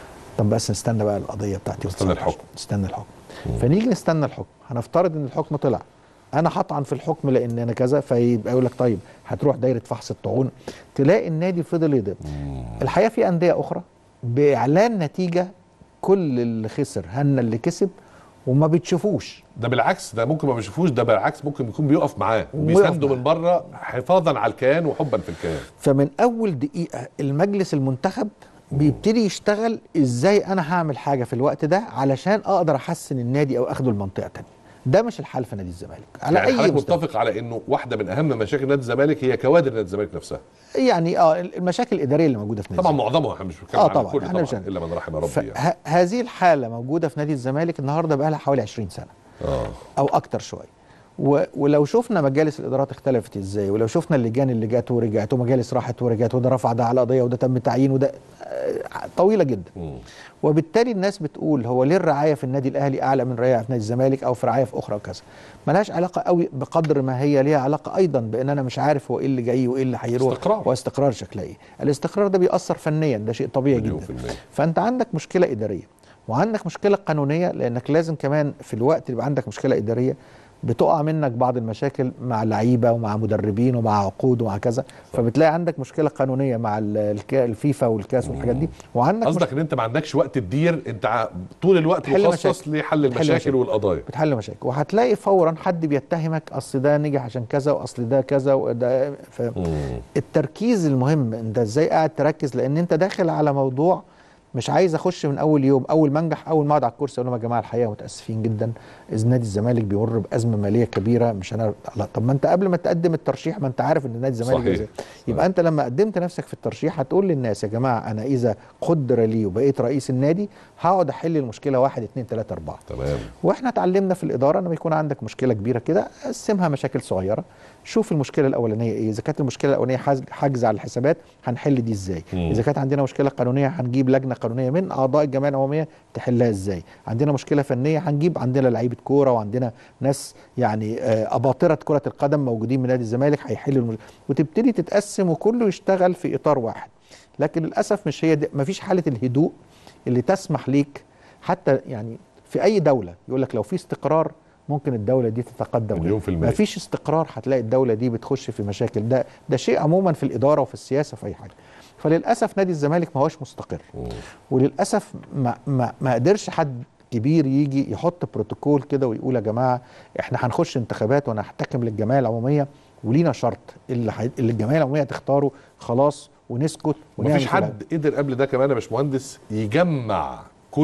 C: طب بس نستنى بقى القضيه بتاعتي
B: نستنى
C: وتصلح.
B: الحكم.
C: نستنى الحكم فنيجي نستنى الحكم هنفترض ان الحكم طلع انا هطعن في الحكم لان انا كذا فيبقى يقول لك طيب هتروح دايره فحص الطعون تلاقي النادي فضل يضرب الحقيقه في انديه اخرى باعلان نتيجه كل اللي خسر هن اللي كسب وما بتشوفوش
B: ده بالعكس ده ممكن ما بيشوفوش ده بالعكس ممكن يكون بيقف معاه
C: وبيقف
B: وبيسانده
C: معاه.
B: من بره حفاظا على الكيان وحبا في الكيان
C: فمن اول دقيقه المجلس المنتخب بيبتدي يشتغل ازاي انا هعمل حاجه في الوقت ده علشان اقدر احسن النادي او اخده لمنطقه تانية ده مش الحل في نادي الزمالك على
B: يعني
C: اي
B: حضرتك
C: مستوى
B: متفق على انه واحده من اهم مشاكل نادي الزمالك هي كوادر نادي الزمالك نفسها
C: يعني اه المشاكل الاداريه اللي موجوده في نادي
B: طبعا
C: الزمالك.
B: معظمها احنا مش بنتكلم
C: آه
B: عن
C: طبعاً،
B: الكل
C: إحنا
B: طبعا
C: مش هن-
B: الا من رحم ربي يعني
C: فهذه الحاله موجوده في نادي الزمالك النهارده بقى لها حوالي 20 سنه
B: اه
C: او اكتر شويه و- ولو شفنا مجالس الادارات اختلفت ازاي ولو شفنا اللجان اللي جت ورجعت ومجالس راحت ورجعت وده رفع ده على قضيه وده تم تعيين وده آه، طويله جدا
B: مم.
C: وبالتالي الناس بتقول هو ليه الرعايه في النادي الاهلي اعلى من رعايه في نادي الزمالك او في رعايه في اخرى وكذا ملهاش علاقه قوي بقدر ما هي ليها علاقه ايضا بان انا مش عارف هو ايه اللي جاي وايه اللي هيروح
B: استقرار.
C: واستقرار شكله ايه الاستقرار ده بيأثر فنيا ده شيء طبيعي
B: مليون
C: جدا
B: في المية.
C: فانت عندك مشكله اداريه وعندك مشكله قانونيه لانك لازم كمان في الوقت اللي يبقى عندك مشكله اداريه بتقع منك بعض المشاكل مع لعيبه ومع مدربين ومع عقود ومع كذا فبتلاقي عندك مشكله قانونيه مع ال- الك- الفيفا والكاس والحاجات دي وعندك
B: قصدك ان انت ما عندكش وقت تدير انت ع- طول الوقت
C: بتحل
B: مخصص
C: مشاكل.
B: لحل
C: بتحل
B: المشاكل
C: مشاكل.
B: والقضايا
C: بتحل مشاكل وهتلاقي فورا حد بيتهمك اصل ده نجح عشان كذا واصل ده كذا وده ف...
B: مم.
C: التركيز المهم انت ازاي قاعد تركز لان انت داخل على موضوع مش عايز اخش من اول يوم اول ما انجح اول ما اقعد على الكرسي اقول لهم يا جماعه الحقيقه متاسفين جدا اذ نادي الزمالك بيمر بازمه ماليه كبيره مش انا لا طب ما انت قبل ما تقدم الترشيح ما انت عارف ان نادي الزمالك
B: صحيح.
C: إزاي. يبقى انت لما قدمت نفسك في الترشيح هتقول للناس يا جماعه انا اذا قدر لي وبقيت رئيس النادي هقعد احل المشكله واحد اتنين تلاته اربعه
B: تمام
C: واحنا اتعلمنا في الاداره لما يكون عندك مشكله كبيره كده قسمها مشاكل صغيره شوف المشكله الاولانيه ايه اذا كانت المشكله الاولانيه حاج- حجز على الحسابات هنحل دي ازاي
B: مم.
C: اذا كانت عندنا مشكله قانونيه هنجيب لجنه قانونيه من اعضاء الجمعيه العموميه تحلها ازاي عندنا مشكله فنيه هنجيب عندنا لعيبه كوره وعندنا ناس يعني آه، اباطره كره القدم موجودين من نادي الزمالك هيحلوا المشكله وتبتدي تتقسم وكله يشتغل في اطار واحد لكن للاسف مش هي دي مفيش حاله الهدوء اللي تسمح ليك حتى يعني في اي دوله يقول لك لو في استقرار ممكن الدوله دي تتقدم
B: مليون في المية.
C: مفيش استقرار هتلاقي الدوله دي بتخش في مشاكل ده ده شيء عموما في الاداره وفي السياسه في اي حاجه فللاسف نادي الزمالك ما هوش مستقر
B: مم.
C: وللاسف ما ما ما قدرش حد كبير يجي يحط بروتوكول كده ويقول يا جماعه احنا هنخش انتخابات ونحتكم للجمعيه العموميه ولينا شرط اللي, حي... اللي الجمعيه العموميه تختاره خلاص ونسكت ونعمل
B: مفيش
C: كده.
B: حد قدر قبل ده كمان يا باشمهندس يجمع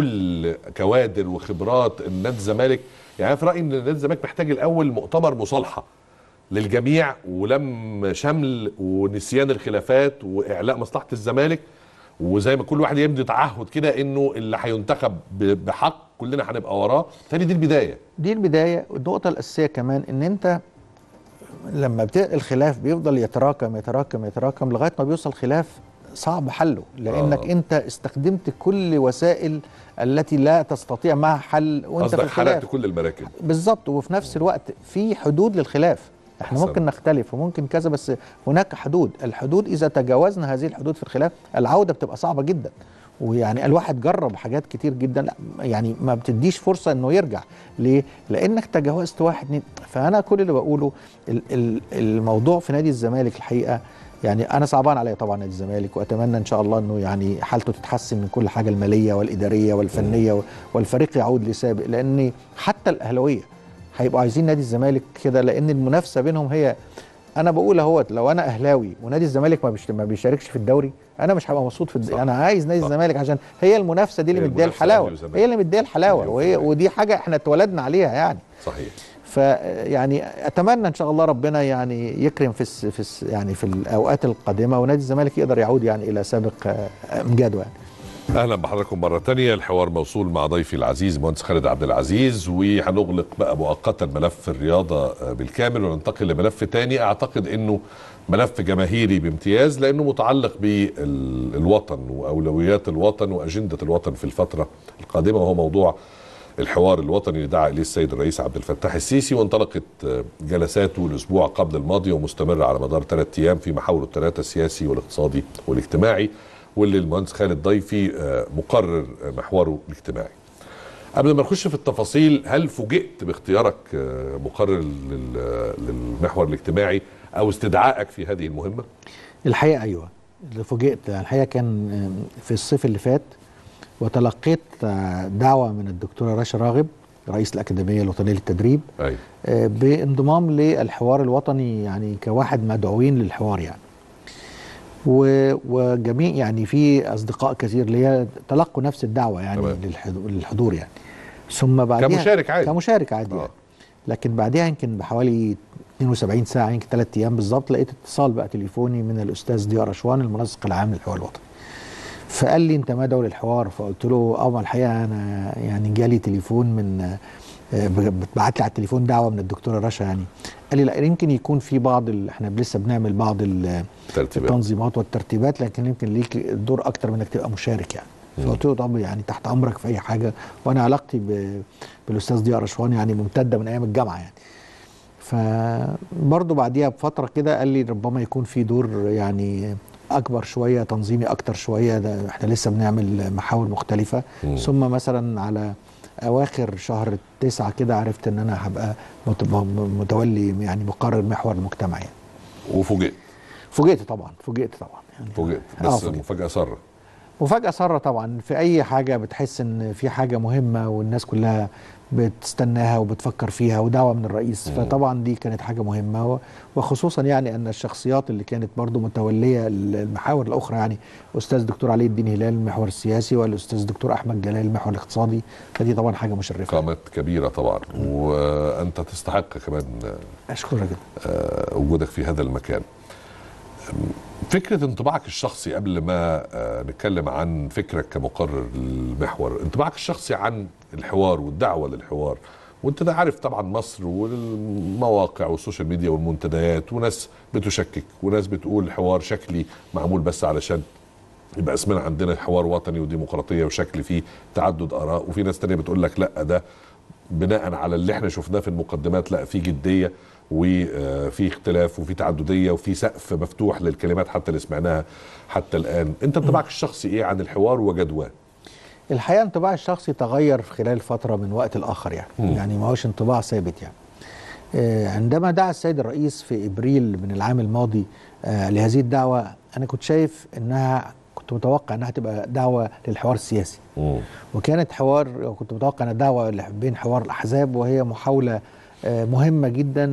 B: كل كوادر وخبرات النادي الزمالك يعني أنا في رايي ان نادي الزمالك محتاج الاول مؤتمر مصالحه للجميع ولم شمل ونسيان الخلافات واعلاء مصلحه الزمالك وزي ما كل واحد يمضي تعهد كده انه اللي هينتخب ب- بحق كلنا هنبقى وراه تاني دي البدايه
C: دي البدايه والنقطه الاساسيه كمان ان انت لما بت... الخلاف بيفضل يتراكم يتراكم يتراكم لغايه ما بيوصل خلاف صعب حله لانك
B: آه.
C: آه. انت استخدمت كل وسائل التي لا تستطيع معها حل وانت في
B: قصدك حرقت
C: الخلاف
B: كل المراكب
C: بالظبط وفي نفس الوقت في حدود للخلاف احنا
B: أحسن.
C: ممكن نختلف وممكن كذا بس هناك حدود الحدود اذا تجاوزنا هذه الحدود في الخلاف العوده بتبقى صعبه جدا ويعني الواحد جرب حاجات كتير جدا لا يعني ما بتديش فرصه انه يرجع ليه لانك تجاوزت واحد اتنين فانا كل اللي بقوله ال- ال- الموضوع في نادي الزمالك الحقيقه يعني انا صعبان عليا طبعا نادي الزمالك واتمنى ان شاء الله انه يعني حالته تتحسن من كل حاجه الماليه والاداريه والفنيه والفريق يعود لسابق لان حتى الاهلاويه هيبقوا عايزين نادي الزمالك كده لان المنافسه بينهم هي انا بقول اهوت لو انا اهلاوي ونادي الزمالك ما, بيشت... ما بيشاركش في الدوري انا مش هبقى مبسوط في الد...
B: صح.
C: انا عايز نادي
B: صح.
C: الزمالك عشان هي المنافسه دي اللي
B: هي
C: مديها
B: المنافسة
C: الحلاوه
B: أهلي وزمالك.
C: هي اللي مديها الحلاوه
B: مليون في
C: وهي
B: المية.
C: ودي حاجه احنا اتولدنا عليها يعني
B: صحيح
C: فيعني اتمنى ان شاء الله ربنا يعني يكرم في الس... في الس... يعني في الاوقات القادمه ونادي الزمالك يقدر يعود يعني الى سابق آه، امجاده يعني
B: اهلا بحضراتكم مره تانية الحوار موصول مع ضيفي العزيز مهندس خالد عبد العزيز وهنغلق بقى مؤقتا ملف الرياضه بالكامل وننتقل لملف تاني اعتقد انه ملف جماهيري بامتياز لانه متعلق بالوطن واولويات الوطن واجنده الوطن في الفتره القادمه وهو موضوع الحوار الوطني اللي دعا اليه السيد الرئيس عبد الفتاح السيسي وانطلقت جلساته الاسبوع قبل الماضي ومستمره على مدار ثلاث ايام في محاور الثلاثه السياسي والاقتصادي والاجتماعي واللي المهندس خالد ضيفي مقرر محوره الاجتماعي. قبل ما نخش في التفاصيل هل فوجئت باختيارك مقرر للمحور الاجتماعي او استدعائك في هذه المهمه؟
C: الحقيقه ايوه فوجئت الحقيقه كان في الصيف اللي فات وتلقيت دعوه من الدكتوره رشا راغب رئيس الاكاديميه الوطنيه للتدريب
B: أيوة.
C: بانضمام للحوار الوطني يعني كواحد مدعوين للحوار يعني وجميع يعني في اصدقاء كثير ليا تلقوا نفس الدعوه يعني
B: تمام.
C: للحضور يعني ثم بعدها
B: كمشارك عادي.
C: كمشارك عادي
B: آه.
C: يعني. لكن بعدها يمكن بحوالي 72 ساعه يمكن ثلاث ايام بالظبط لقيت اتصال بقى تليفوني من الاستاذ ضياء رشوان المنسق العام للحوار الوطني فقال لي انت مدعو للحوار فقلت له اه الحقيقه انا يعني جالي تليفون من بتبعت لي على التليفون دعوه من الدكتوره رشا يعني قال لي لا يمكن يكون في بعض ال... احنا لسه بنعمل بعض ال...
B: ترتيبات.
C: التنظيمات والترتيبات لكن يمكن ليك الدور اكتر من انك تبقى مشارك يعني فقلت له طب يعني تحت امرك في اي حاجه وانا علاقتي ب... بالاستاذ ضياء رشوان يعني ممتده من ايام الجامعه يعني فبرضه بعديها بفتره كده قال لي ربما يكون في دور يعني اكبر شويه تنظيمي اكتر شويه ده احنا لسه بنعمل محاور مختلفه
B: مم.
C: ثم مثلا على اواخر شهر تسعة كده عرفت ان انا هبقى مت- م- متولي يعني مقرر محور المجتمع يعني
B: وفوجئت
C: فوجئت طبعا فوجئت طبعا يعني
B: فوجئت
C: آه،
B: بس
C: فوجئت.
B: مفاجاه ساره
C: مفاجأة سارة طبعا في أي حاجة بتحس إن في حاجة مهمة والناس كلها بتستناها وبتفكر فيها ودعوة من الرئيس
B: مم.
C: فطبعا دي كانت حاجة مهمة و- وخصوصا يعني أن الشخصيات اللي كانت برضو متولية المحاور الأخرى يعني أستاذ دكتور علي الدين هلال المحور السياسي والأستاذ دكتور أحمد جلال المحور الاقتصادي فدي طبعا حاجة مشرفة
B: قامت كبيره طبعا وانت تستحق كمان
C: أشكرك جدا
B: آه، وجودك في هذا المكان أم، فكرة انطباعك الشخصي قبل ما آه، نتكلم عن فكرك كمقرر للمحور انطباعك الشخصي عن الحوار والدعوة للحوار وانت ده عارف طبعا مصر والمواقع والسوشيال ميديا والمنتديات وناس بتشكك وناس بتقول حوار شكلي معمول بس علشان يبقى اسمنا عندنا حوار وطني وديمقراطيه وشكل فيه تعدد اراء وفي ناس تانية بتقول لك لا ده بناء على اللي احنا شفناه في المقدمات لا في جديه وفي اختلاف وفي تعدديه وفي سقف مفتوح للكلمات حتى اللي سمعناها حتى الان انت انطباعك الشخصي ايه عن الحوار وجدواه
C: الحقيقه انطباع الشخصي تغير في خلال فتره من وقت لاخر يعني
B: مم.
C: يعني ما هوش انطباع ثابت يعني آه، عندما دعا السيد الرئيس في ابريل من العام الماضي آه، لهذه الدعوه انا كنت شايف انها كنت متوقع انها تبقى دعوه للحوار السياسي
B: مم.
C: وكانت حوار كنت متوقع انها دعوه بين حوار الاحزاب وهي محاوله آه، مهمه جدا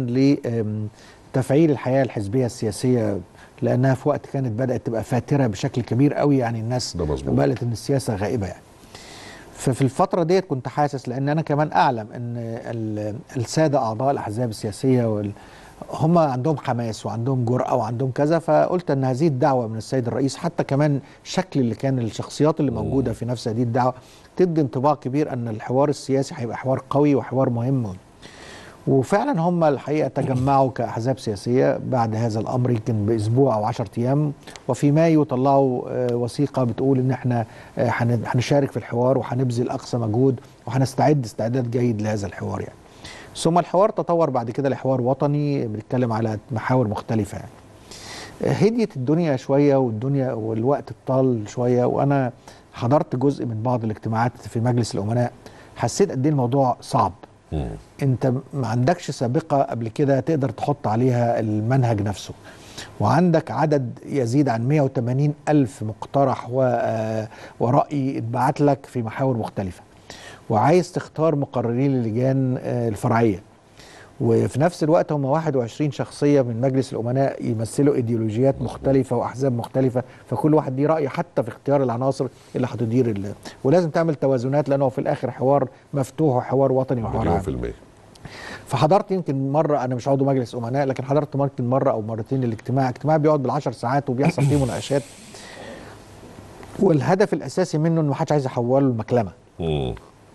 C: لتفعيل الحياه الحزبيه السياسيه لانها في وقت كانت بدات تبقى فاتره بشكل كبير قوي يعني الناس
B: ده مظبوط.
C: بقت ان السياسه غائبه يعني ففي الفترة ديت كنت حاسس لأن أنا كمان أعلم أن ال- السادة أعضاء الأحزاب السياسية وال هم عندهم حماس وعندهم جرأة وعندهم كذا فقلت أن هذه الدعوة من السيد الرئيس حتى كمان شكل اللي كان الشخصيات اللي موجودة في نفس هذه الدعوة تدي انطباع كبير أن الحوار السياسي هيبقى حوار قوي وحوار مهم وفعلا هم الحقيقه تجمعوا كاحزاب سياسيه بعد هذا الامر يمكن باسبوع او 10 ايام وفي مايو طلعوا آه، وثيقه بتقول ان احنا آه، هن- هنشارك في الحوار وهنبذل اقصى مجهود وهنستعد استعداد جيد لهذا الحوار يعني. ثم الحوار تطور بعد كده لحوار وطني بنتكلم على محاور مختلفه يعني. آه، هديت الدنيا شويه والدنيا والوقت طال شويه وانا حضرت جزء من بعض الاجتماعات في مجلس الامناء حسيت قد ايه الموضوع صعب
B: مم.
C: انت ما عندكش سابقه قبل كده تقدر تحط عليها المنهج نفسه وعندك عدد يزيد عن 180 ألف مقترح و... آه، ورأي اتبعت لك في محاور مختلفة وعايز تختار مقررين للجان آه، الفرعية وفي نفس الوقت هم 21 شخصية من مجلس الأمناء يمثلوا إيديولوجيات مختلفة وأحزاب مختلفة فكل واحد ليه رأي حتى في اختيار العناصر اللي هتدير ال... ولازم تعمل توازنات لأنه في الآخر حوار مفتوح وحوار وطني وحوار
B: مليون
C: عام
B: في المية
C: فحضرت يمكن مره انا مش عضو مجلس امناء لكن حضرت ممكن مره او مرتين الاجتماع اجتماع بيقعد بالعشر ساعات وبيحصل فيه مناقشات والهدف الاساسي منه ان ما حدش عايز يحوله لمكلمه
B: مم.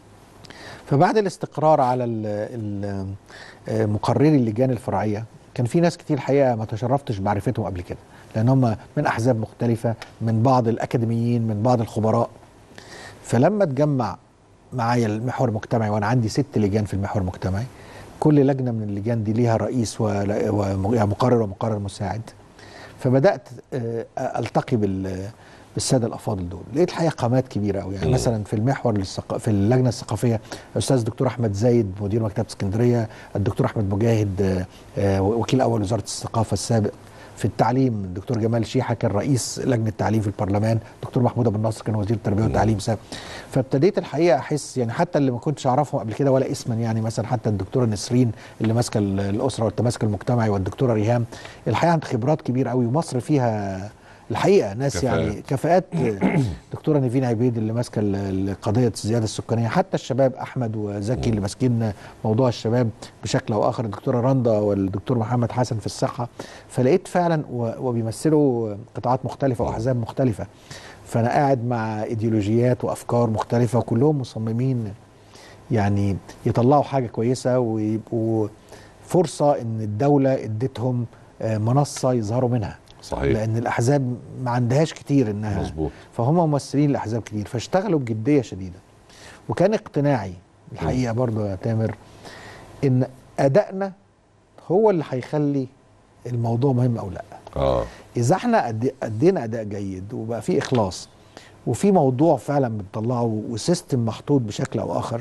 C: فبعد الاستقرار على ال- ال- آه، مقرري اللجان الفرعيه كان في ناس كتير الحقيقه ما تشرفتش بمعرفتهم قبل كده لان هم من احزاب مختلفه من بعض الاكاديميين من بعض الخبراء فلما اتجمع معايا المحور المجتمعي وانا عندي ست لجان في المحور المجتمعي كل لجنه من اللجان دي ليها رئيس ولا- وم- يعني مقرر ومقرر مساعد فبدات آه، التقي بال بالساده الافاضل دول لقيت الحقيقه قامات كبيره قوي يعني
B: مم.
C: مثلا في المحور للثق... في اللجنه الثقافيه الاستاذ الدكتور احمد زايد مدير مكتبه اسكندريه الدكتور احمد مجاهد آه، آه، وكيل اول وزاره الثقافه السابق في التعليم الدكتور جمال شيحه كان رئيس لجنه التعليم في البرلمان الدكتور محمود ابو النصر كان وزير التربيه والتعليم سابق فابتديت الحقيقه احس يعني حتى اللي ما كنتش اعرفهم قبل كده ولا اسما يعني مثلا حتى الدكتوره نسرين اللي ماسكه ال- الاسره والتماسك المجتمعي والدكتوره ريهام الحقيقه عندها خبرات كبيره قوي ومصر فيها الحقيقه ناس
B: كفاءات.
C: يعني كفاءات دكتوره نيفين عبيد اللي ماسكه ال- ال- قضيه الزياده السكانيه حتى الشباب احمد وزكي اللي ماسكين موضوع الشباب بشكل او اخر الدكتوره رندا والدكتور محمد حسن في الصحه فلقيت فعلا و- وبيمثلوا قطاعات مختلفه واحزاب مختلفه فانا قاعد مع ايديولوجيات وافكار مختلفه وكلهم مصممين يعني يطلعوا حاجه كويسه ويبقوا فرصه ان الدوله ادتهم آه، منصه يظهروا منها
B: صحيح
C: لان الاحزاب ما عندهاش كتير انها
B: مظبوط
C: فهم ممثلين لاحزاب كتير فاشتغلوا بجديه شديده وكان اقتناعي الحقيقه برضو يا تامر ان ادائنا هو اللي هيخلي الموضوع مهم او لا
B: اه
C: اذا احنا أدي- ادينا اداء جيد وبقى في اخلاص وفي موضوع فعلا بنطلعه وسيستم محطوط بشكل او اخر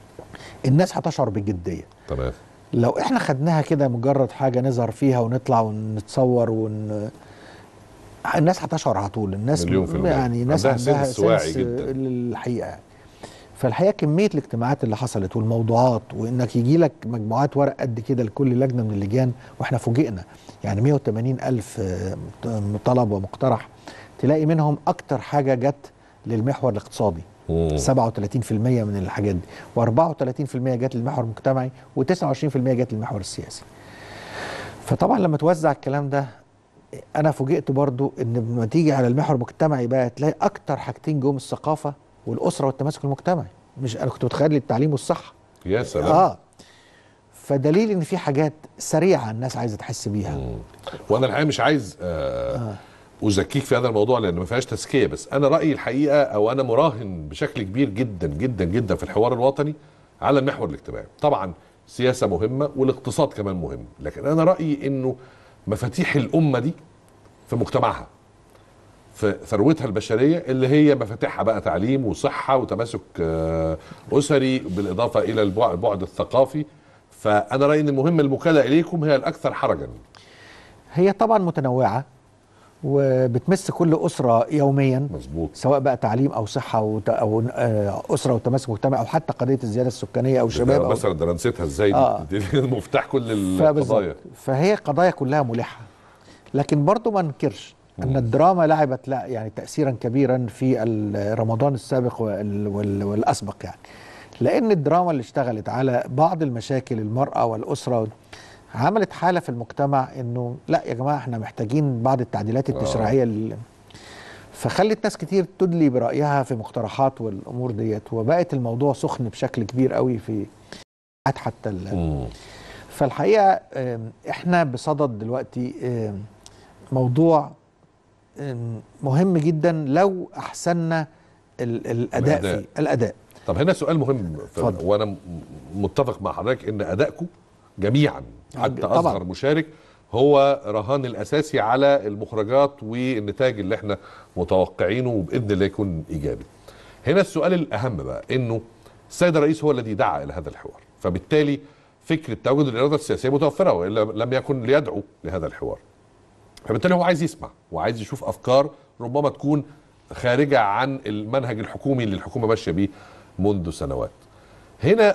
C: الناس هتشعر بالجديه
B: تمام
C: لو احنا خدناها كده مجرد حاجه نظهر فيها ونطلع ونتصور ون الناس هتشعر على طول الناس
B: مليون في المية.
C: يعني ناس
B: عندها
C: عندها
B: سنس واعي
C: سنس
B: جدا.
C: للحقيقه يعني. فالحقيقه كميه الاجتماعات اللي حصلت والموضوعات وانك يجي لك مجموعات ورق قد كده لكل لجنه من اللجان واحنا فوجئنا يعني 180 الف آه، طلب ومقترح تلاقي منهم اكتر حاجه جت للمحور الاقتصادي
B: مم.
C: 37% من الحاجات دي و34% جت للمحور المجتمعي و29% جت للمحور السياسي فطبعا لما توزع الكلام ده انا فوجئت برضو ان لما تيجي على المحور المجتمعي بقى تلاقي اكتر حاجتين جم الثقافه والاسره والتماسك المجتمعي مش انا كنت متخيل التعليم والصحه
B: يا سلام
C: اه فدليل ان في حاجات سريعه الناس عايزه تحس بيها
B: مم. وانا الحقيقه مش عايز آه
C: آه.
B: ازكيك في هذا الموضوع لان ما فيهاش تزكيه بس انا رايي الحقيقه او انا مراهن بشكل كبير جدا جدا جدا في الحوار الوطني على المحور الاجتماعي طبعا سياسه مهمه والاقتصاد كمان مهم لكن انا رايي انه مفاتيح الامه دي في مجتمعها في ثروتها البشريه اللي هي مفاتيحها بقى تعليم وصحه وتماسك آه، اسري بالاضافه الى البع- البعد الثقافي فانا رايي ان المهم المكالاه اليكم هي الاكثر حرجا
C: هي طبعا متنوعه وبتمس كل اسره يوميا
B: مظبوط
C: سواء بقى تعليم او صحه وت... او آه، اسره وتماسك مجتمع او حتى قضيه الزياده السكانيه او شباب أو...
B: مثلا ده انا نسيتها ازاي
C: آه.
B: دي, دي مفتاح كل
C: فبالظبط.
B: القضايا
C: فهي قضايا كلها ملحه لكن برضو ما ننكرش ان الدراما لعبت لا يعني تاثيرا كبيرا في ال- رمضان السابق وال... وال... والاسبق يعني لان الدراما اللي اشتغلت على بعض المشاكل المراه والاسره عملت حاله في المجتمع انه لا يا جماعه احنا محتاجين بعض التعديلات التشريعيه اللي فخلت ناس كتير تدلي برايها في مقترحات والامور ديت وبقت الموضوع سخن بشكل كبير قوي في حتى ال...
B: مم.
C: فالحقيقه آم، احنا بصدد دلوقتي آم، موضوع آم، مهم جدا لو احسننا ال- الاداء
B: الأداء.
C: فيه الاداء
B: طب هنا سؤال مهم ف-
C: اتفضل.
B: وانا م- متفق مع حضرتك ان ادائكم جميعا حتى
C: طبعاً.
B: اصغر مشارك هو رهان الاساسي على المخرجات والنتاج اللي احنا متوقعينه وباذن الله يكون ايجابي. هنا السؤال الاهم بقى انه السيد الرئيس هو الذي دعا الى هذا الحوار، فبالتالي فكره تواجد الاراده السياسيه متوفره والا لم يكن ليدعو لهذا الحوار. فبالتالي هو عايز يسمع وعايز يشوف افكار ربما تكون خارجه عن المنهج الحكومي اللي الحكومه ماشيه بيه منذ سنوات. هنا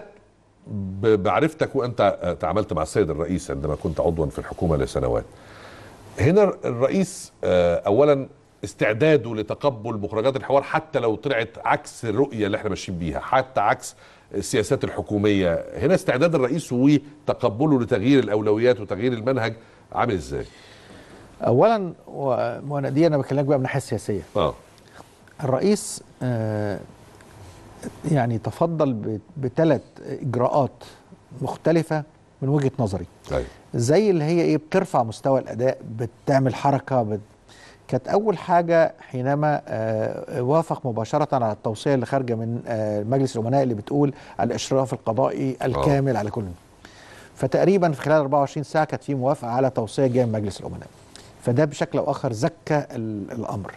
B: ب- بعرفتك وانت آه، تعاملت مع السيد الرئيس عندما كنت عضوا في الحكومه لسنوات. هنا الرئيس آه، اولا استعداده لتقبل مخرجات الحوار حتى لو طلعت عكس الرؤيه اللي احنا ماشيين بيها، حتى عكس السياسات الحكوميه، هنا استعداد الرئيس وتقبله لتغيير الاولويات وتغيير المنهج عامل ازاي؟
C: اولا و- وانا دي انا بكلمك بقى من الناحيه السياسيه
B: اه
C: الرئيس آه، يعني تفضل بثلاث اجراءات مختلفه من وجهه نظري
B: ايوه
C: زي اللي هي ايه بترفع مستوى الاداء بتعمل حركه بت... كانت اول حاجه حينما آه، وافق مباشره على التوصيه اللي خارجه من آه، مجلس الامناء اللي بتقول الاشراف القضائي الكامل على كل فتقريبا في خلال 24 ساعه كانت في موافقه على توصيه جايه من مجلس الامناء فده بشكل او اخر زكى ال- الامر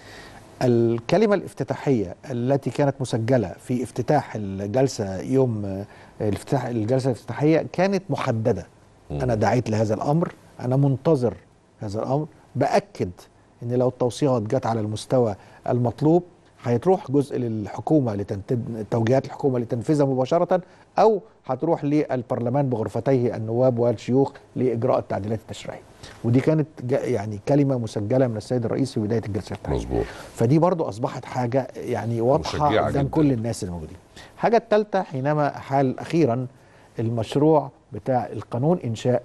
C: الكلمة الافتتاحية التي كانت مسجلة في افتتاح الجلسة يوم آه، الافتتاح الجلسة الافتتاحية كانت محددة أنا دعيت لهذا الأمر أنا منتظر هذا الأمر بأكد أن لو التوصيات جت على المستوى المطلوب هيتروح جزء للحكومة لتنتج توجيهات الحكومة لتنفيذها مباشرة أو هتروح للبرلمان بغرفتيه النواب والشيوخ لإجراء التعديلات التشريعية ودي كانت جا- يعني كلمة مسجلة من السيد الرئيس في بداية الجلسة الافتتاحية
B: مظبوط
C: فدي برضو اصبحت حاجه يعني واضحه
B: مشجعة
C: قدام
B: جداً.
C: كل الناس الموجودين الحاجه الثالثه حينما حال اخيرا المشروع بتاع القانون انشاء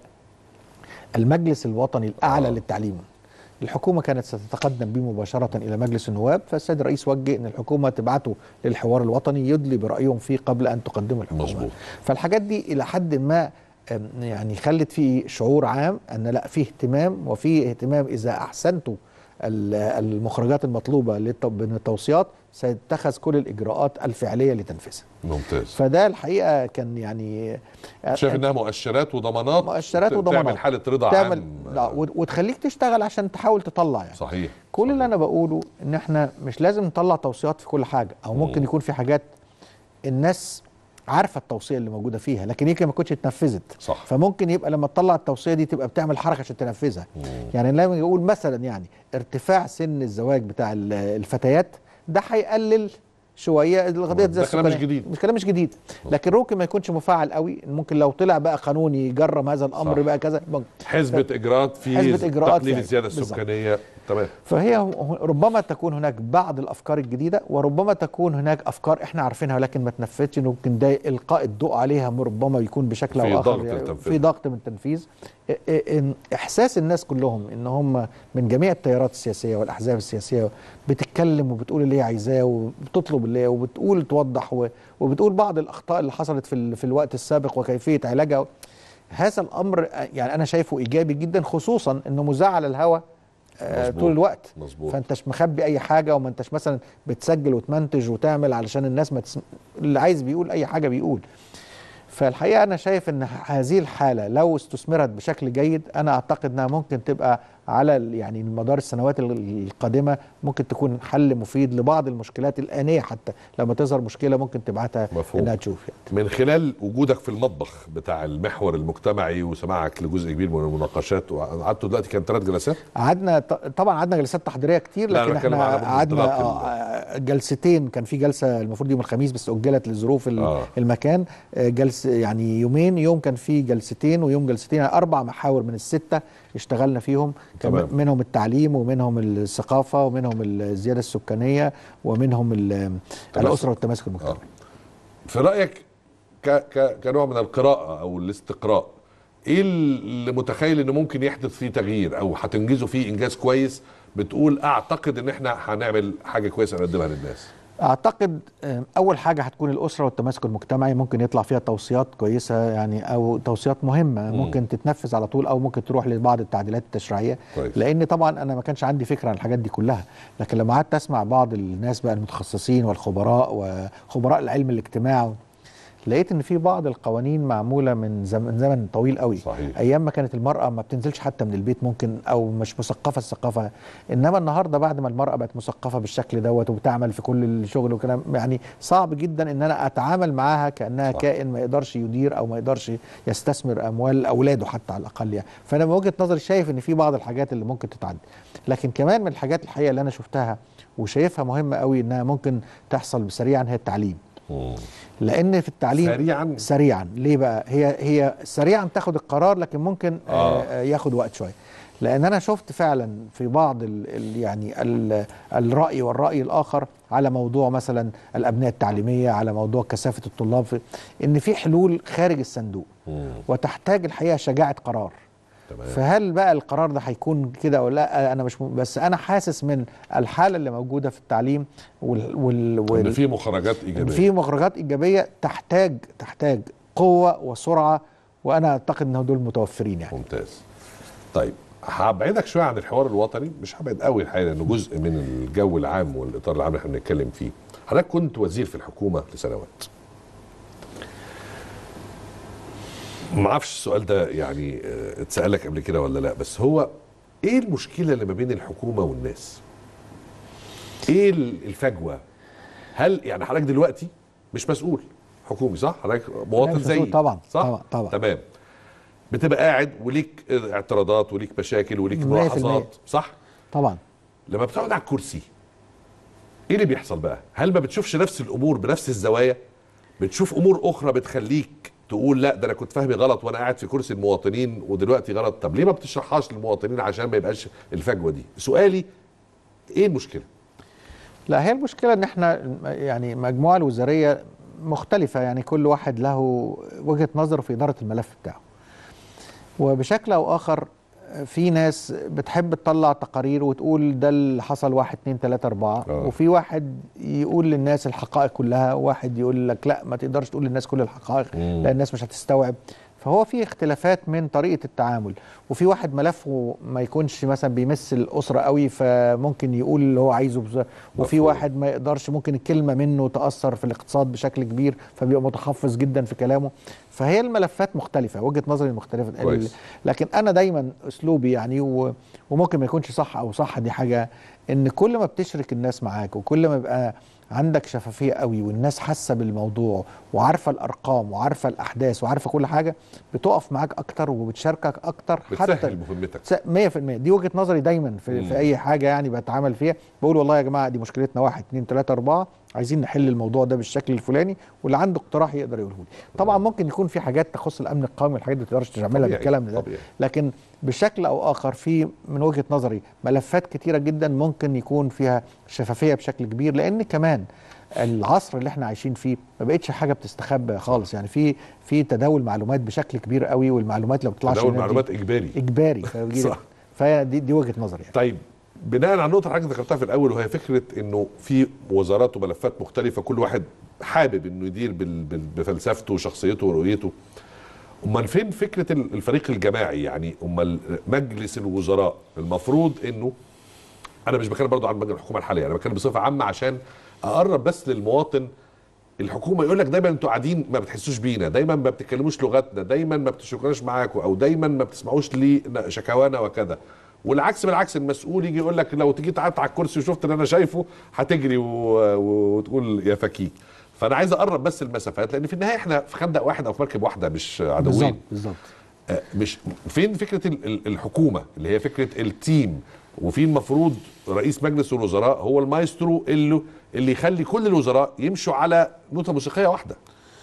C: المجلس الوطني الاعلى
B: آه.
C: للتعليم الحكومه كانت ستتقدم به مباشره الى مجلس النواب فالسيد الرئيس وجه ان الحكومه تبعته للحوار الوطني يدلي برايهم فيه قبل ان تقدمه الحكومه
B: مظبوط.
C: فالحاجات دي الى حد ما أم، يعني خلت فيه شعور عام ان لا فيه اهتمام وفيه اهتمام اذا احسنتوا ال- المخرجات المطلوبه للت- من التوصيات سيتخذ كل الاجراءات الفعليه لتنفيذها
B: ممتاز
C: فده الحقيقه كان يعني
B: شايف انها مؤشرات وضمانات
C: مؤشرات
B: ت-
C: وضمانات
B: تعمل حاله رضا
C: تعمل
B: عام
C: لا وت- وتخليك تشتغل عشان تحاول تطلع يعني
B: صحيح
C: كل اللي انا بقوله ان احنا مش لازم نطلع توصيات في كل حاجه او ممكن
B: مم.
C: يكون في حاجات الناس عارفه التوصيه اللي موجوده فيها لكن يمكن ما تكونش اتنفذت
B: صح.
C: فممكن يبقى لما تطلع التوصيه دي تبقى بتعمل حركه عشان تنفذها
B: مم.
C: يعني لما يقول مثلا يعني ارتفاع سن الزواج بتاع ال- الفتيات ده هيقلل شويه القضيه
B: ده كلام مش جديد.
C: مش كلام مش جديد لكن ممكن ما يكونش مفعل قوي ممكن لو طلع بقى قانون يجرم هذا الامر
B: صح.
C: بقى كذا ممكن.
B: حزبة اجراءات في
C: حزبة إجراءات
B: تقليل
C: يعني.
B: الزياده
C: بالظبط.
B: السكانيه تمام
C: فهي ربما تكون هناك بعض الافكار الجديده وربما تكون هناك افكار احنا عارفينها ولكن ما تنفذش ممكن ده القاء الضوء عليها ربما يكون بشكل
B: في
C: او اخر
B: ضغط للتنفيذ.
C: في ضغط من التنفيذ ا- ا- إن- احساس الناس كلهم ان هم من جميع التيارات السياسيه والاحزاب السياسيه بتتكلم وبتقول اللي هي عايزاه وبتطلب اللي هي وبتقول توضح و- وبتقول بعض الاخطاء اللي حصلت في ال- في الوقت السابق وكيفيه علاجها هذا الامر يعني انا شايفه ايجابي جدا خصوصا انه مذاع على الهوا آه،
B: مظبوط.
C: طول الوقت
B: مظبوط.
C: فانتش مخبي اي حاجه وما انتش مثلا بتسجل وتمنتج وتعمل علشان الناس ما تسم... اللي عايز بيقول اي حاجه بيقول فالحقيقه انا شايف ان هذه الحاله لو استثمرت بشكل جيد انا اعتقد انها ممكن تبقى على ال- يعني مدار السنوات ال- القادمه ممكن تكون حل مفيد لبعض المشكلات الانيه حتى لما تظهر مشكله ممكن تبعتها
B: مفهوم.
C: انها تشوف يعني.
B: من خلال وجودك في المطبخ بتاع المحور المجتمعي وسماعك لجزء كبير من المناقشات وقعدتوا دلوقتي كان ثلاث جلسات
C: قعدنا ط- طبعا قعدنا جلسات تحضيريه كتير
B: لا، أنا
C: لكن
B: بتكلم
C: احنا
B: على
C: قعدنا
B: منطلق
C: آه، جلستين كان في جلسه المفروض يوم الخميس بس اجلت لظروف ال-
B: آه.
C: المكان آه، جلس يعني يومين يوم كان في جلستين ويوم جلستين يعني اربع محاور من السته اشتغلنا فيهم كان
B: تمام.
C: منهم التعليم ومنهم الثقافه ومنهم الزياده السكانيه ومنهم ال-
B: تماسك.
C: الاسره والتماسك المجتمعي
B: في رايك ك ك كنوع من القراءه او الاستقراء ايه اللي متخيل انه ممكن يحدث فيه تغيير او هتنجزوا فيه انجاز كويس بتقول اعتقد ان احنا هنعمل حاجه كويسه نقدمها للناس
C: اعتقد آه، اول حاجه هتكون الاسره والتماسك المجتمعي ممكن يطلع فيها توصيات كويسه يعني او توصيات مهمه
B: مم.
C: ممكن تتنفذ على طول او ممكن تروح لبعض التعديلات التشريعيه
B: كويس.
C: لان طبعا انا ما كانش عندي فكره عن الحاجات دي كلها لكن لما قعدت اسمع بعض الناس بقى المتخصصين والخبراء وخبراء العلم الاجتماع لقيت ان في بعض القوانين معموله من زمن, زمن طويل قوي
B: صحيح.
C: ايام ما كانت المراه ما بتنزلش حتى من البيت ممكن او مش مثقفه الثقافه انما النهارده بعد ما المراه بقت مثقفه بالشكل دوت وبتعمل في كل الشغل وكلام يعني صعب جدا ان انا اتعامل معاها كانها
B: صح.
C: كائن ما يقدرش يدير او ما يقدرش يستثمر اموال اولاده حتى على الاقل يعني فانا من وجهه نظري شايف ان في بعض الحاجات اللي ممكن تتعدي لكن كمان من الحاجات الحقيقه اللي انا شفتها وشايفها مهمه قوي انها ممكن تحصل سريعا هي التعليم
B: مم.
C: لان في التعليم
B: سريعا
C: سريعا ليه بقى هي هي سريعا تاخد القرار لكن ممكن
B: آه.
C: آه. ياخد وقت شويه لان انا شفت فعلا في بعض ال ال يعني ال الراي والراي الاخر على موضوع مثلا الابنيه التعليميه على موضوع كثافه الطلاب في ان في حلول خارج الصندوق
B: مم.
C: وتحتاج الحقيقه شجاعه قرار
B: تمام.
C: فهل بقى القرار ده هيكون كده ولا لا انا مش م... بس انا حاسس من الحاله اللي موجوده في التعليم وال وال,
B: ان
C: وال...
B: في مخرجات
C: إن
B: ايجابيه
C: في مخرجات ايجابيه تحتاج تحتاج قوه وسرعه وانا اعتقد ان دول متوفرين يعني
B: ممتاز طيب هبعدك شويه عن الحوار الوطني مش هبعد قوي الحقيقه لانه جزء من الجو العام والاطار العام اللي احنا بنتكلم فيه حضرتك كنت وزير في الحكومه لسنوات ما اعرفش السؤال ده يعني آه، اتسالك قبل كده ولا لا بس هو ايه المشكله اللي ما بين الحكومه والناس ايه ال- الفجوه هل يعني حضرتك دلوقتي مش مسؤول حكومي صح حضرتك مواطن
C: مش مسؤول
B: زيي
C: طبعاً،
B: صح
C: طبعاً، طبعاً.
B: تمام بتبقى قاعد وليك اعتراضات وليك مشاكل وليك
C: مية في المية.
B: ملاحظات صح
C: طبعا
B: لما بتقعد على الكرسي ايه اللي بيحصل بقى هل ما بتشوفش نفس الامور بنفس الزوايا بتشوف امور اخرى بتخليك تقول لا ده انا كنت فاهمي غلط وانا قاعد في كرسي المواطنين ودلوقتي غلط طب ليه ما بتشرحهاش للمواطنين عشان ما يبقاش الفجوه دي سؤالي ايه المشكله
C: لا هي المشكله ان احنا يعني المجموعه الوزاريه مختلفه يعني كل واحد له وجهه نظر في اداره الملف بتاعه وبشكل او اخر في ناس بتحب تطلع تقارير وتقول ده اللي حصل واحد اتنين تلاته اربعه
B: آه.
C: وفي واحد يقول للناس الحقائق كلها وواحد يقول لك لا ما تقدرش تقول للناس كل الحقائق
B: مم.
C: لان الناس مش هتستوعب فهو في اختلافات من طريقه التعامل وفي واحد ملفه ما يكونش مثلا بيمس الاسره قوي فممكن يقول اللي هو عايزه بز- وفي
B: مفهوم.
C: واحد ما يقدرش ممكن الكلمه منه تاثر في الاقتصاد بشكل كبير فبيبقى متحفظ جدا في كلامه فهي الملفات مختلفه وجهه نظري مختلفه
B: كويس.
C: ال- لكن انا دايما اسلوبي يعني و- وممكن ما يكونش صح او صح دي حاجه ان كل ما بتشرك الناس معاك وكل ما يبقى عندك شفافيه قوي والناس حاسه بالموضوع وعارفه الارقام وعارفه الاحداث وعارفه كل حاجه بتقف معاك اكتر وبتشاركك اكتر
B: بتسهل مهمتك
C: س- 100% دي وجهه نظري دايما في,
B: مم.
C: في اي حاجه يعني بتعامل فيها بقول والله يا جماعه دي مشكلتنا واحد اتنين تلاته اربعه عايزين نحل الموضوع ده بالشكل الفلاني واللي عنده اقتراح يقدر يقوله لي طبعا ممكن يكون في حاجات تخص الامن القومي والحاجات دي ما تقدرش تعملها
B: طبيعي،
C: بالكلام ده
B: طبيعي.
C: لكن بشكل او اخر في من وجهه نظري ملفات كتيره جدا ممكن يكون فيها شفافيه بشكل كبير لان كمان العصر اللي احنا عايشين فيه ما بقتش حاجه بتستخبى خالص يعني في في تداول معلومات بشكل كبير قوي والمعلومات لو بتطلعش
B: تداول
C: منها دي
B: معلومات اجباري
C: اجباري فبيجي
B: صح.
C: فدي دي وجهه نظري يعني.
B: طيب بناء على النقطه اللي حضرتك ذكرتها في الاول وهي فكره انه في وزارات وملفات مختلفه كل واحد حابب انه يدير بال- بال- بفلسفته وشخصيته ورؤيته امال فين فكره ال- الفريق الجماعي يعني امال مجلس الوزراء المفروض انه انا مش بتكلم برضو عن مجلس الحكومه الحاليه انا بتكلم بصفه عامه عشان اقرب بس للمواطن الحكومه يقول لك دايما انتوا قاعدين ما بتحسوش بينا دايما ما بتتكلموش لغتنا دايما ما بتشكرناش معاكم او دايما ما بتسمعوش لي شكاوانا وكذا والعكس بالعكس المسؤول يجي يقول لك لو تيجي قعدت على الكرسي وشفت اللي انا شايفه هتجري و... و... وتقول يا فكيك فانا عايز اقرب بس المسافات لان في النهايه احنا في خندق واحد او في مركب واحده مش عدوين
C: بالظبط بالظبط
B: آه، مش فين فكره ال- ال- الحكومه اللي هي فكره التيم وفي المفروض رئيس مجلس الوزراء هو المايسترو اللي اللي يخلي كل الوزراء يمشوا على نوتة موسيقيه واحده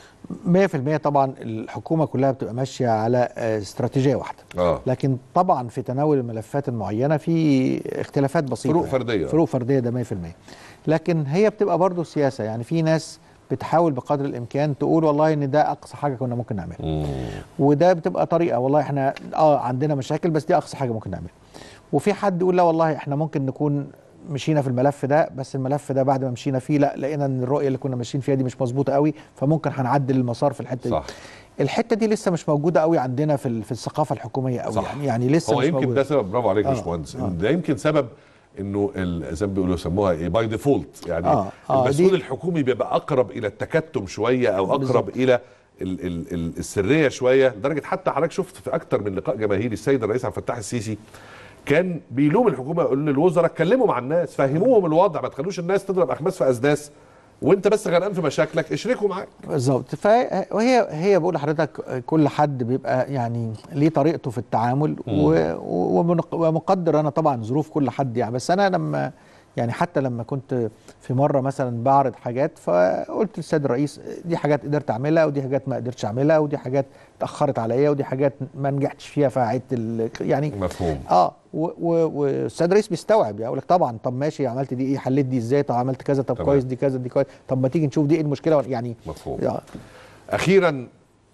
C: 100% طبعا الحكومه كلها بتبقى ماشيه على آه، استراتيجيه واحده
B: اه
C: لكن طبعا في تناول الملفات المعينه في اختلافات بسيطه
B: فروق
C: يعني.
B: فردية.
C: فروق فرديه ده 100% لكن هي بتبقى برضو سياسه يعني في ناس بتحاول بقدر الامكان تقول والله ان ده اقصى حاجه كنا ممكن نعملها وده بتبقى طريقه والله احنا اه عندنا مشاكل بس دي اقصى حاجه ممكن نعملها وفي حد يقول لا والله احنا ممكن نكون مشينا في الملف ده بس الملف ده بعد ما مشينا فيه لا لقينا ان الرؤيه اللي كنا ماشيين فيها دي مش مظبوطه قوي فممكن هنعدل المسار في الحته
B: صح.
C: دي الحته دي لسه مش موجوده قوي عندنا في ال- في الثقافه الحكوميه قوي
B: صح.
C: يعني يعني لسه
B: هو
C: مش
B: يمكن
C: موجودة.
B: ده سبب برافو عليك يا
C: آه،
B: باشمهندس
C: آه.
B: إن ده يمكن سبب انه ال- زي ما بيقولوا يسموها ايه باي ديفولت يعني
C: آه، آه،
B: المسؤول
C: دي-
B: الحكومي بيبقى اقرب الى التكتم شويه او اقرب
C: بالظبط.
B: الى ال ال ال السريه شويه لدرجه حتى حضرتك شفت في اكتر من لقاء جماهيري السيد الرئيس عبد الفتاح السيسي كان بيلوم الحكومه يقول للوزراء اتكلموا مع الناس فهموهم الوضع ما تخلوش الناس تضرب اخماس في اسداس وانت بس غرقان في مشاكلك اشركوا معاك
C: بالظبط فهي هي بقول لحضرتك كل حد بيبقى يعني ليه طريقته في التعامل و- ومنق- ومقدر انا طبعا ظروف كل حد يعني بس انا لما يعني حتى لما كنت في مره مثلا بعرض حاجات فقلت للسيد الرئيس دي حاجات قدرت اعملها ودي حاجات ما قدرتش اعملها ودي حاجات اتاخرت عليا ودي حاجات ما نجحتش فيها فعدت ال- يعني
B: مفهوم
C: اه و- و- والسيد الرئيس بيستوعب يعني يقول لك طبعا طب ماشي عملت دي ايه حليت دي ازاي طب عملت كذا طب
B: تمام.
C: كويس دي كذا دي كويس طب ما تيجي نشوف دي ايه المشكله يعني
B: مفهوم
C: آه،
B: اخيرا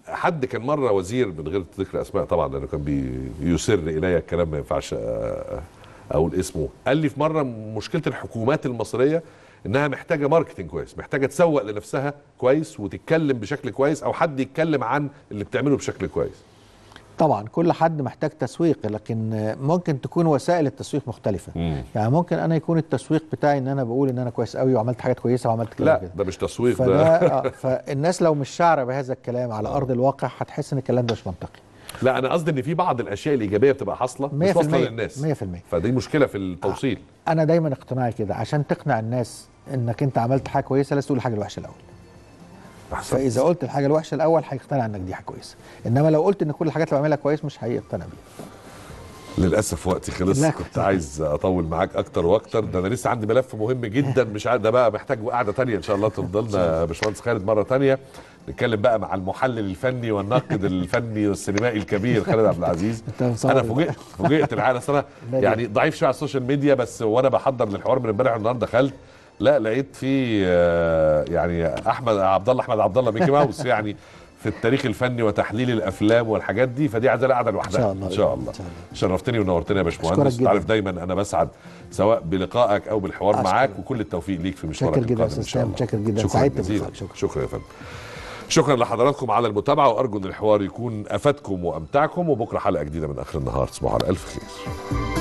B: حد كان مره وزير من غير ذكر اسماء طبعا لانه كان بي- بيسر الي الكلام ما ينفعش آه، اقول اسمه قال لي في مره مشكله الحكومات المصريه انها محتاجه ماركتنج كويس محتاجه تسوق لنفسها كويس وتتكلم بشكل كويس او حد يتكلم عن اللي بتعمله بشكل كويس
C: طبعا كل حد محتاج تسويق لكن آه، ممكن تكون وسائل التسويق مختلفه
B: مم.
C: يعني ممكن انا يكون التسويق بتاعي ان انا بقول ان انا كويس قوي وعملت حاجات كويسه وعملت كده
B: لا
C: وكده.
B: ده مش تسويق
C: فده
B: ده
C: آه، فالناس لو مش شعره بهذا الكلام على ارض الواقع هتحس ان الكلام ده مش منطقي
B: لا انا قصدي ان في بعض الاشياء الايجابيه بتبقى حاصله مش
C: 100%
B: واصله للناس
C: 100%
B: فدي مشكله في التوصيل
C: انا دايما اقتناعي كده عشان تقنع الناس انك انت عملت حاجه كويسه لازم تقول الحاجه الوحشه الاول
B: أحسن.
C: فاذا قلت الحاجه الوحشه الاول هيقتنع انك دي حاجه كويسه انما لو قلت ان كل الحاجات اللي بعملها كويس مش هيقتنع بيها
B: للاسف وقتي خلص
C: لا.
B: كنت عايز اطول معاك اكتر واكتر ده انا لسه عندي ملف مهم جدا مش عارف ده بقى محتاج قعده تانية ان شاء الله تفضلنا يا باشمهندس خالد مره تانية نتكلم بقى مع المحلل الفني والناقد الفني والسينمائي الكبير خالد عبد العزيز
C: أنت مصور
B: انا
C: بقى.
B: فوجئت فوجئت الحقيقه أصل انا
C: لا
B: يعني ضعيف شويه على السوشيال ميديا بس وانا بحضر للحوار من امبارح والنهارده دخلت لا لقيت في آه، يعني احمد عبد الله احمد عبد الله ميكي ماوس يعني في التاريخ الفني وتحليل الافلام والحاجات دي فدي عايزه قاعده لوحدها
C: إن شاء الله.
B: ان شاء الله
C: إن شاء الله.
B: شرفتني ونورتني يا باشمهندس
C: أشكرك جداً.
B: تعرف دايما انا بسعد سواء بلقائك او بالحوار
C: أشكرك.
B: معاك وكل التوفيق ليك في مشوارك
C: شكر جداً يا
B: القادم ان
C: أستاذ
B: شاء
C: سام،
B: الله
C: شكر جداً.
B: شكرا
C: سعدت
B: جزيلا
C: بلقائك. شكرا.
B: شكرا يا فندم شكرا لحضراتكم على المتابعه وارجو ان الحوار يكون افادكم وامتعكم وبكره حلقه جديده من اخر النهار تصبحوا على الف خير